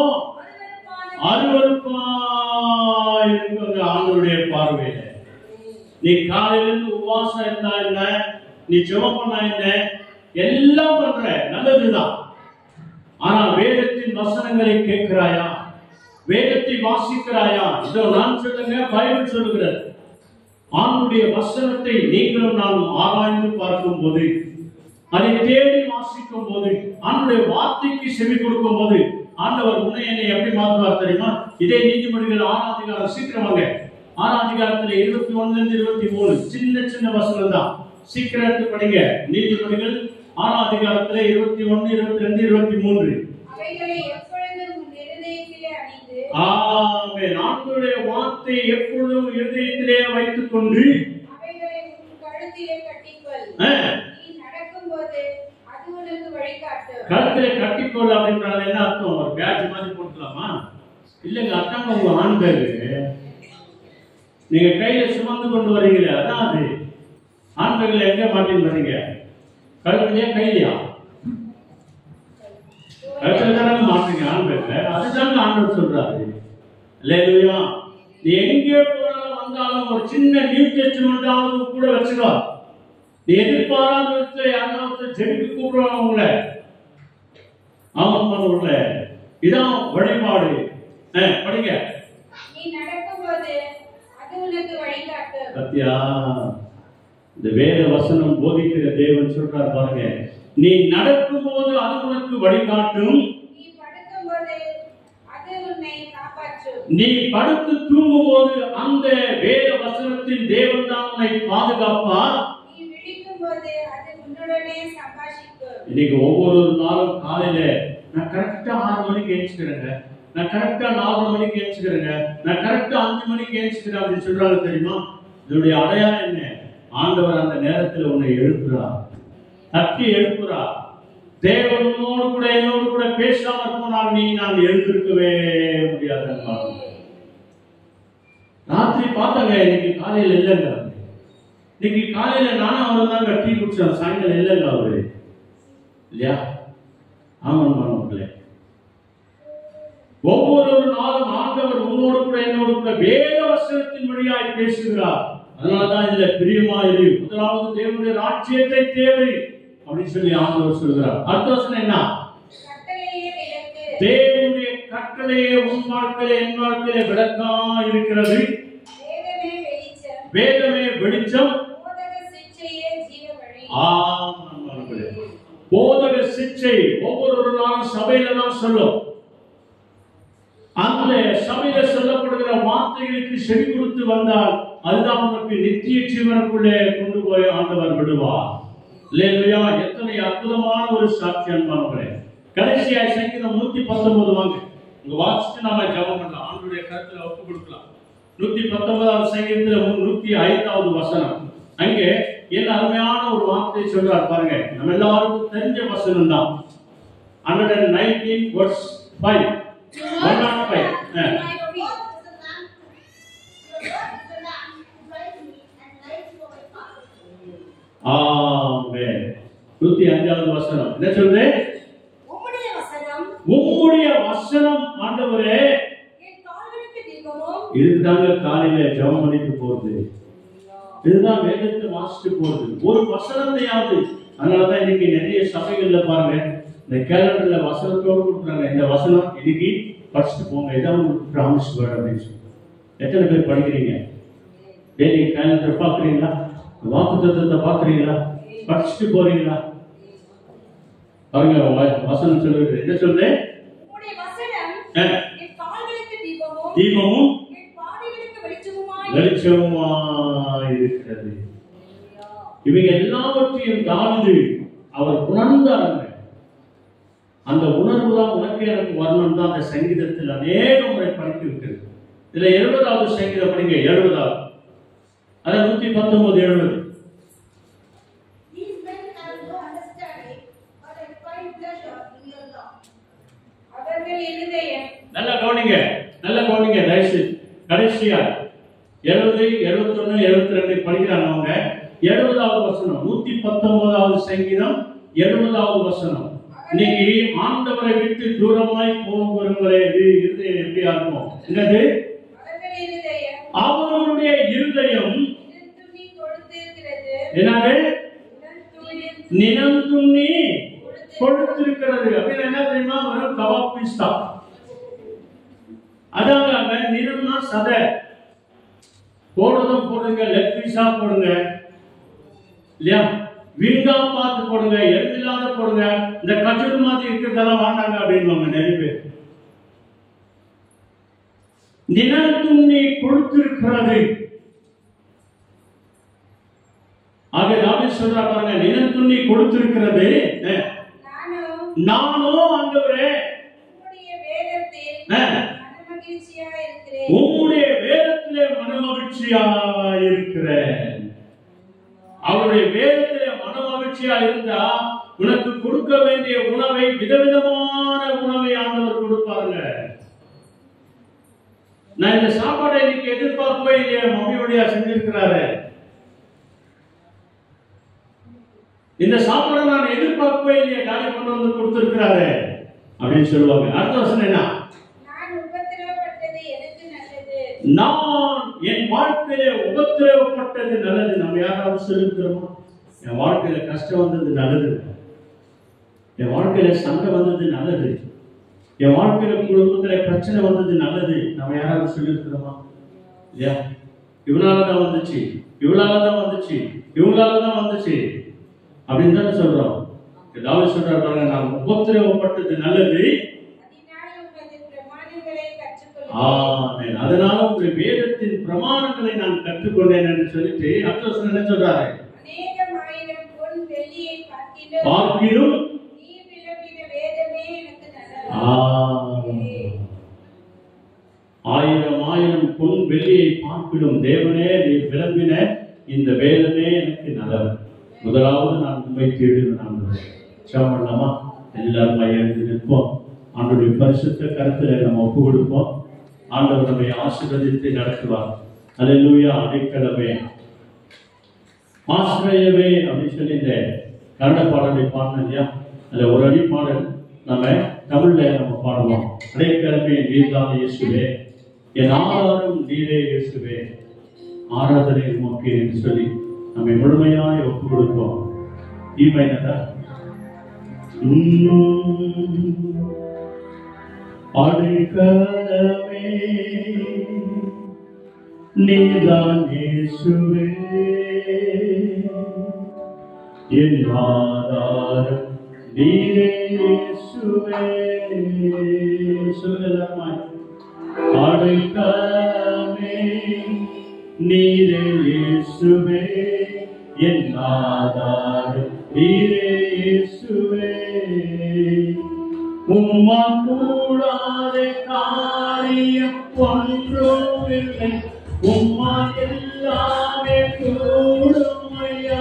அருவருப்பான அருவருப்பா இருக்குங்க ஆண்டவருடைய பார்வையில நீ காலையில இருந்து உபவாசம் இருந்தா என்ன நீ ஜெபம் பண்ணா என்ன எல்லாம் பண்ற நல்லதுதான் ஆனா வேதத்தின் வசனங்களை கேட்கிறாயா வேதத்தை வாசிக்கிறாயா இதோ நான் சொல்லுங்க பைபிள் சொல்லுகிறது ஆண்டுடைய வசனத்தை நீங்களும் நானும் ஆராய்ந்து பார்க்கும் போது அதை தேடி வாசிக்கும் போது ஆண்டுடைய வார்த்தைக்கு செவி கொடுக்கும் போது ஆண்டவர் உன்னை என்னை எப்படி மாற்றுவார் தெரியுமா இதே நீதிமொழிகள் ஆறாம் அதிகாரம் சீக்கிரம் வாங்க ஆறாம் அதிகாரத்துல இருபத்தி ஒண்ணுல இருந்து இருபத்தி மூணு சின்ன சின்ன வசனம் தான் சீக்கிரம் எடுத்து படிங்க நீதிமொழிகள் ஆறாம் அதிகாரத்துல இருபத்தி ஒண்ணு இருபத்தி ரெண்டு இருபத்தி மூன்று அவைகளை எப்பொழுதும் உன் இருதயத்திலே அணிந்து ஆமென் ஆண்டவருடைய வார்த்தை எப்பொழுதும் இருதயத்திலே வைத்துக் கொண்டு அவைகளை உன் கழுத்திலே கட்டிக்கொள் ஆ, நீ நடக்கும்போது அது உனக்கு வழிகாட்டும் கழுத்துல கட்டிக்கொள் அப்படின்றாங்க என்ன அர்த்தம் ஒரு பேட்ச் மாதிரி போட்டுக்கலாமா இல்லைங்க அதாங்க உங்க ஆண் பேரு நீங்க கையில சுமந்து கொண்டு வரீங்களே அதான் அது ஆண் பேர்ல எங்க மாட்டின்னு வர்றீங்க கழுத்துலயா கையிலையா கழுத்துல தானே மாட்டுறீங்க ஆண் பேர்ல அதுதாங்க ஆண்டவர் சொல்றாரு இல்லையா நீ எங்கே போனாலும் வந்தாலும் ஒரு சின்ன நியூ டெஸ்ட்மெண்டாவது கூட வச்சுக்கோ நீ எதிர்பாராத விதத்துல யாராவது ஜெபிக்க கூப்பிடுவாங்க உங்களை ஆமாம் உள்ள இதான் வழிபாடு ஆ, படிங்க நீ நடக்கும்போது அது உனக்கு வழிகாட்டும் பத்தியா இந்த வேத வசனம் போதிக்கிற தேவன் சொல்றார் பாருங்க நீ நடக்கும்போது அது உனக்கு வழிகாட்டும் நீ படுக்கும்போது அது உன்னை காப்பாற்றும் நீ படுத்து தூங்கும்போது அந்த வேத வசனத்தின் தேவன் தான் உன்னை பாதுகாப்பா நீ விழிக்கும்போது அது உன்னுடனே சம்பாஷிக்கும் இன்னைக்கு ஒவ்வொரு நாளும் காலையில நான் கரெக்டா ஆறு மணிக்கு எழுச்சிக்கிறேங்க நான் கரெக்டா நாலு மணிக்கு எழுச்சிக்கிறேங்க நான் கரெக்டா அஞ்சு மணிக்கு எழுச்சிக்கிறேன் அப்படின்னு சொல்றாங்க தெரியுமா இதனுடைய அடையாளம் என்ன ஆண்டவர் அந்த நேரத்துல உன்னை எழுப்புறார் தட்டி எழுப்புறார் தேவனோடு கூட என்னோடு கூட பேசாம போனால் நீ நான் எழுந்திருக்கவே முடியாது ராத்திரி பார்த்தாங்க இன்னைக்கு காலையில இல்லைங்க அவரு. இன்னைக்கு காலையில நானும் அவரு தாங்க டீ குடிச்சோம் சாயங்காலம் இல்லைங்க அவரு இல்லையா ஆமாம் மக்களே ஒவ்வொரு நாளும் ஆண்டவர் உன்னோடு கூட என்னோடு கூட வேத வசனத்தின் வழியாய் பேசுகிறார் அதனாலதான் இதுல பிரியமா இரு முதலாவது தேவனுடைய ராஜ்யத்தை தேவை அப்படின்னு சொல்லி ஆண்டவர் சொல்கிறார் அடுத்த வசனம் என்ன கட்டளையே விளக்கு தேவனுடைய கட்டளையே உன் வாழ்க்கையில என் வாழ்க்கையில விளக்கா இருக்கிறது வேதமே வெளிச்சம் வேதமே வெளிச்சம் போதக சிற்சையே ஜீவ வழி ஆமாம் நண்பர்களே. போதக சிச்சை ஒவ்வொரு நாளும் சபையில தான் சொல்லும் அந்த சபையில சொல்லப்படுகிற வார்த்தைகளுக்கு செவி கொடுத்து வந்தால் அதுதான் உனக்கு நித்திய ஜீவனுக்குள்ளே கொண்டு போய் ஆண்டவர் விடுவார் இல்லையா எத்தனை அற்புதமான ஒரு சாட்சி அன்பானவர்களே கடைசியாய் சங்கீதம் நூத்தி பத்தொன்பது வாங்க உங்க வாசிச்சு நாம ஜெபம் பண்ணலாம் ஆண்டுடைய கருத்துல ஒப்பு கொடுக்கலாம் நூத்தி பத்தொன்பதாவது சங்கீதத்துல நூத்தி ஐந்தாவது வசனம் அங்கே என்ன அருமையான ஒரு வார்த்தை சொல்றார் பாருங்க நம்ம எல்லாருக்கும் தெரிஞ்ச வசனம் தான் hundred and nineteen verse five one naught five ஆமே நூத்தி அஞ்சாவது வசனம் என்ன சொல்றது உம்முடைய வசனம் உம்முடைய வசனம் ஆண்டவரே என் கால்களுக்கு தீபமும் இதுதாங்க காலையில ஜெபம் பண்ணிட்டு போறது இதுதான் வேதத்தை வாசிட்டு போறது ஒரு வசனத்தையாவது அதனாலதான் இன்னைக்கு நிறைய சபைகள்ல பாருங்க இந்த கேலண்டர்ல வசனத்தோடு கொடுக்குறாங்க இந்த வசனம் இன்னைக்கு படிச்சுட்டு போங்க இதான் உங்களுக்கு ப்ராமிஸ் வேர்ட் அப்படின்னு சொல்லி எத்தனை பேர் படிக்கிறீங்க டெய்லி கேலண்டர் பாக்குறீங்களா வாக்கு தத்துவத்தை பாக்குறீங்களா படிச்சுட்டு போறீங்களா பாருங்க வ- வசனம் சொல்லுது என்ன சொல்லுது உம்முடைய வசனம் அஹ், என் கால்களுக்கு தீபமும் தீபமும் என் பாதைகளுக்கு வெளிச்சமுமாய் வெளிச்சமா இருக்கிறது இவைங்க எல்லாவற்றையும் தாழ்ந்து அவர் உணர்ந்தாருங்க அந்த உணர்வு தான் உனக்கு எனக்கு வரணும் தான் அந்த சங்கீதத்தில் அநேக முறை படித்து இருக்கிறது இதுல எழுபதாவது சங்கீதம் படிங்க எழுபதாவது அதான் நூத்தி பத்தொன்பது எழுபது These men have no understanding, but I find pleasure in your law. அவர்கள் இருதயம் நல்லா கவனிங்க நல்லா கவனிங்க தயவுசெய்து கடைசியா எழுபது எழுபத்தொன்னு எழுபத்தி ரெண்டு படிக்கிறாங்க அவங்க எழுபதாவது வசனம் நூத்தி பத்தொன்பதாவது சங்கீதம் எழுபதாவது வசனம் இன்னைக்கு ஆண்டவரை விட்டு தூரமாய் போகிறவங்களே இது இருதயம் எப்படியா இருக்கும் என்னது அவர்கள் இருதயம் அவர்களுடைய இருதயம் துணி கொடுத்திருக்கிறது என்னது இளந்தூணி நிலம் துண்ணி கொடுத்திருக்கிறது அப்படின்னு என்ன தெரியுமா வெறும் கபாப் பீஸ் தான் அதாங்க அங்க நிறம்னா சதை போடுறதும் போடுங்க லெக் பீஸா போடுங்க இல்லையா விங்கா பார்த்து போடுங்க எருதில்லாத போடுங்க இந்த கச்சூர் மாதிரி இருக்கிறதெல்லாம் வேண்டாங்க அப்படின்வாங்க நிறைய பேர் நிலம் துண்ணி கொடுத்திருக்கிறது ஆக தாவி சொல்றா பாருங்க நிலம் துண்ணி கொடுத்திருக்கிறது அஹ், நானும் நானோ ஆண்டவரே உம்முடைய வேதத்தில் அஹ், மனமகிழ்ச்சியா இருக்கிறேன் உம்முடைய வேதத்திலே மனமகிழ்ச்சியா இருக்கிறேன் அவருடைய வேதத்திலே மனமகிழ்ச்சியா இருந்தா உனக்கு கொடுக்க வேண்டிய உணவை விதவிதமான உணவை ஆண்டவர் கொடுப்பாருங்க நான் இந்த சாப்பாடை இன்னைக்கு எதிர்பார்க்கவே இல்லையா மம்மியுடைய செஞ்சிருக்கிறாரு இந்த சாப்பாடை நான் எதிர்பார்க்கவே இல்லையா டாடி கொண்டு வந்து கொடுத்திருக்கிறாரு அப்படின்னு சொல்லுவாங்க அடுத்த வருஷம் என்ன நான் உபத்திரவப்பட்டது எனக்கு நல்லது நான் என் வாழ்க்கையில உபத்திரவப்பட்டது நல்லது நம்ம யாராவது சொல்லிருக்கிறோமா என் வாழ்க்கையில கஷ்டம் வந்தது நல்லது என் வாழ்க்கையில சண்டை வந்தது நல்லது என் வாழ்க்கையில குடும்பத்துல பிரச்சனை வந்தது நல்லது நம்ம யாராவது சொல்லியிருக்கிறோமா இல்லையா இவனால தான் வந்துச்சு இவளால தான் வந்துச்சு இவங்களால தான் வந்துச்சு அப்படின்னு தானே சொல்றோம் ஏதாவது சொல்றாரு பாருங்க நான் உபத்திரவப்பட்டது நல்லது அதனாலே உமது பிரமாணங்களை கற்றுக்கொள்ளுங்கள் ஆமென். அதனால உங்க வேதத்தின் பிரமாணங்களை நான் கற்றுக்கொண்டேன் என்று சொல்லிட்டு அப்போஸ்தலன் என்ன சொல்றாரு அநேகமாயிரம் பொன் வெள்ளியை பார்க்கிலும் பார்க்கிலும் நீ விளம்பின வேதமே எனக்கு நல்லது ஆமென். ஆயிரம் ஆயிரம் பொன் வெள்ளியை பார்க்கிடும் தேவனே நீ விளம்பின இந்த வேதமே எனக்கு நல்லது முதலாவது நான் உண்மை தேடுவேன் நான் பண்ணலாமா எல்லாரும் எழுந்து நிற்போம் ஆண்டுடைய பரிசுத்த கருத்துல நம்ம ஒப்பு கொடுப்போம் ஆண்டவர் நம்மை ஆசீர்வதித்து நடத்துவார் அல்லேலூயா அடைக்கலமே ஆசிரியவே அப்படின்னு சொல்லி இந்த கன்னட பாடலை பாடணும் இல்லையா அதுல ஒரு அடி பாடல் நம்ம தமிழ்ல நம்ம பாடுவோம் அடைக்கலமே நீர்தான் இயேசுவே என் ஆதாரம் நீரே இயேசுவே ஆராதனை உமக்கு என்று சொல்லி நம்மை முழுமையாய் ஒப்பு கொடுப்போம் ஈமைனதா அடைக்கலமே நீதான் இயேசுவே என் ஆதாரம் நீரே இயேசுவே சொல்லலாமாய் அடைக்கலமே நீரே இயேசுவே என் ஆதாரம் நீரே இயேசுவே உம்மா கூடாத காரியம் ஒன்றுமில்லை உம்மா எல்லாமே கூடுமையா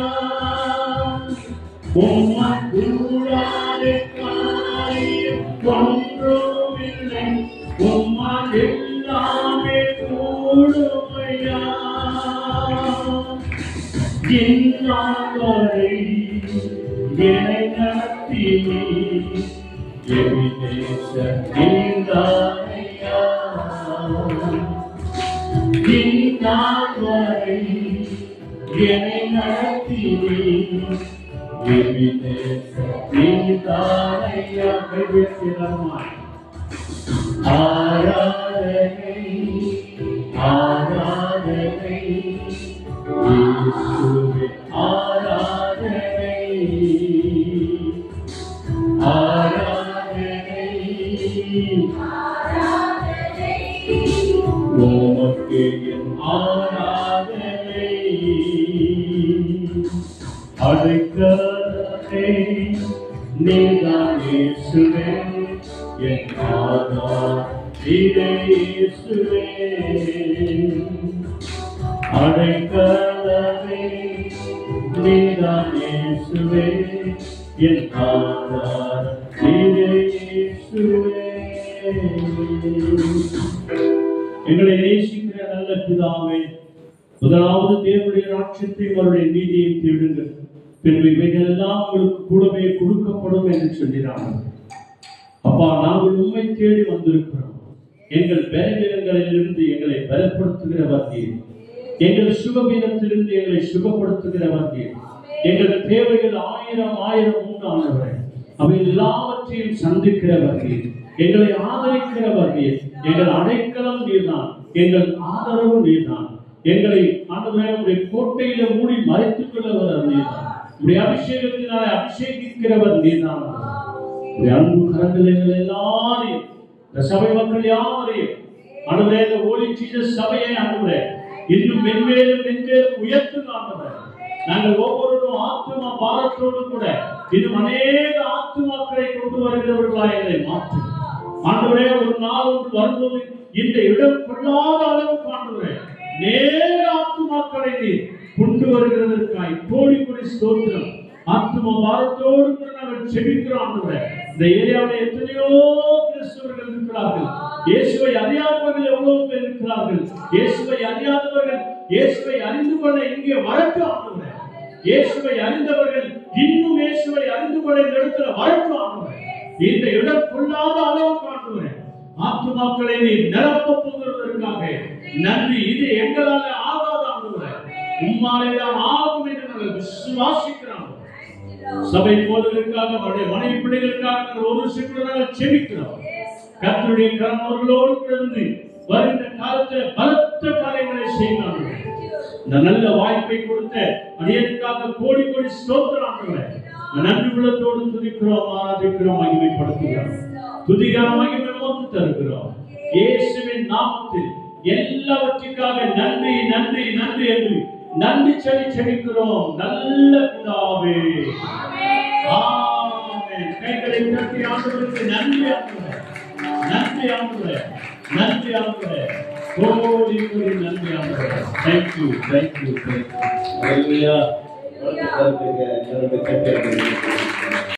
உம்மா கூடாத காரியம் ஒன்றுமில்லை உம்மா எல்லாமே கூடுமையா இந்நாள்வரை என்னை நடத்தி எவிதேச நீந்தானையா இந்நாள்வரை என்னை நடத்தி எவிதேச நீந்தானையா கைவிக்கிறமாய் ஆராதனை ஆராதனை இயேசுவே ஆராதனை ஆராதனை உமக்கு என் ஆராதனை அடைக்கலமே நீதான் இயேசுவே என் ஆதார் நீரே இயேசுவே அடைக்கலமே நீதான் இயேசுவே என் ஆதார் நீரே இயேசுவே எங்களை நேசிக்கிற நல்ல பிதாவே முதலாவது தேவனுடைய ராட்சியத்தையும் அவருடைய நீதியையும் தேடுங்கள் பின்பு இவைகள் எல்லாம் உங்களுக்கு கூடவே கொடுக்கப்படும் என்று சொல்கிறார்கள் அப்பா நாங்கள் உண்மை தேடி வந்திருக்கிறோம் எங்கள் பலவீனங்களிலிருந்து எங்களை பலப்படுத்துகிறவர் நீர் எங்கள் சுகவீனத்திலிருந்து எங்களை சுகப்படுத்துகிறவர் நீர் எங்கள் தேவைகள் ஆயிரம் ஆயிரம் உண்டானவரை அவை எல்லாவற்றையும் சந்திக்கிறவர் நீர் எங்களை ஆதரிக்கிறவர் நீர் எங்கள் அடைக்கலம் நீர்தான் எங்கள் ஆதரவு நீர்தான் எங்களை ஆண்டவரே உடைய கோட்டையில மூடி மறைத்துக் கொள்ளவர் நீர்தான் உடைய அபிஷேகத்தினாலே அபிஷேகிக்கிறவர் நீர்தான் உடைய அன்பு கரங்கள் எங்கள் எல்லாரையும் இந்த சபை மக்கள் யாவரையும் ஆண்டவரே இந்த ஓலி ஜீசஸ் சபையை ஆண்டவரே இன்னும் மென்மேலும் மென்மேலும் உயர்த்துங்க ஆண்டவரே நாங்கள் ஒவ்வொருவரும் ஆத்துமா பாரத்தோடு கூட இன்னும் அநேக ஆத்துமாக்களை கொண்டு வருகிறவர்களாக எங்களை மாற்று ஆண்டவரே ஒரு நாள் ஒன்று வரும்போது இந்த இடம் கொள்ளாத அளவுக்கு ஆண்டவரே நேர ஆத்துமாக்களை நீர் கொண்டு வருகிறதற்காய் கோடி கோடி ஸ்தோத்திரம் ஆத்தும பாரத்தோடு கூட நாங்கள் செபிக்கிறோம் ஆண்டவரே இந்த ஏரியாவில் எத்தனையோ கிறிஸ்தவர்கள் இருக்கிறார்கள் இயேசுவை அறியாதவர்கள் எவ்வளவு பேர் இருக்கிறார்கள் இயேசுவை அறியாதவர்கள் இயேசுவை அறிந்து கொள்ள இங்கே வரட்டும் ஆண்டவரே இயேசுவை அறிந்தவர்கள் இன்னும் இயேசுவை அறிந்து கொள்ள இந்த இடத்துல வரட்டும் ஆண்டவரே இந்த இடம் கொள்ளாத அளவுக்கு ஆண்டவரே ஆத்துமாக்களை நீ நிரப்ப போகிறதற்காக நன்றி இது எங்களால ஆகாத ஆண்டவரே உம்மாலே தான் ஆகும் என்று நாங்கள் விசுவாசிக்கிறோம் சபை போதலுக்காக அவருடைய மனைவி பிள்ளைகளுக்காக நாங்கள் ஒரு சில நாங்கள் செபிக்கிறோம் கர்த்தருடைய கரம் அவர்களோடு கூட இருந்து வருகின்ற காலத்தில் பலத்த காரியங்களை செய்யலாம் இந்த நல்ல வாய்ப்பை கொடுத்த அடியனுக்காக கோடி கோடி ஸ்தோத்திரம் ஆண்டவரே. நன்றி உள்ளத்தோடு துதிக்கிறோம் ஆராதிக்கிறோம் மகிமைப்படுத்துகிறோம் துதிகார மகிமை மோத்து தருகிறோம் இயேசுவின் நாமத்தில் எல்லாவற்றிற்காக நன்றி நன்றி நன்றி என்று நன்றி சொல்லி செபிக்கிறோம் நல்ல பிதாவே ஆமென் கைகளை தட்டி ஆண்டவருக்கு நன்றி ஆண்டவரே நன்றி ஆண்டவரே நன்றி ஆண்டவரே கோடி கோடி நன்றி ஆண்டவரே thank you thank you thank you Hallelujah. Hallelujah.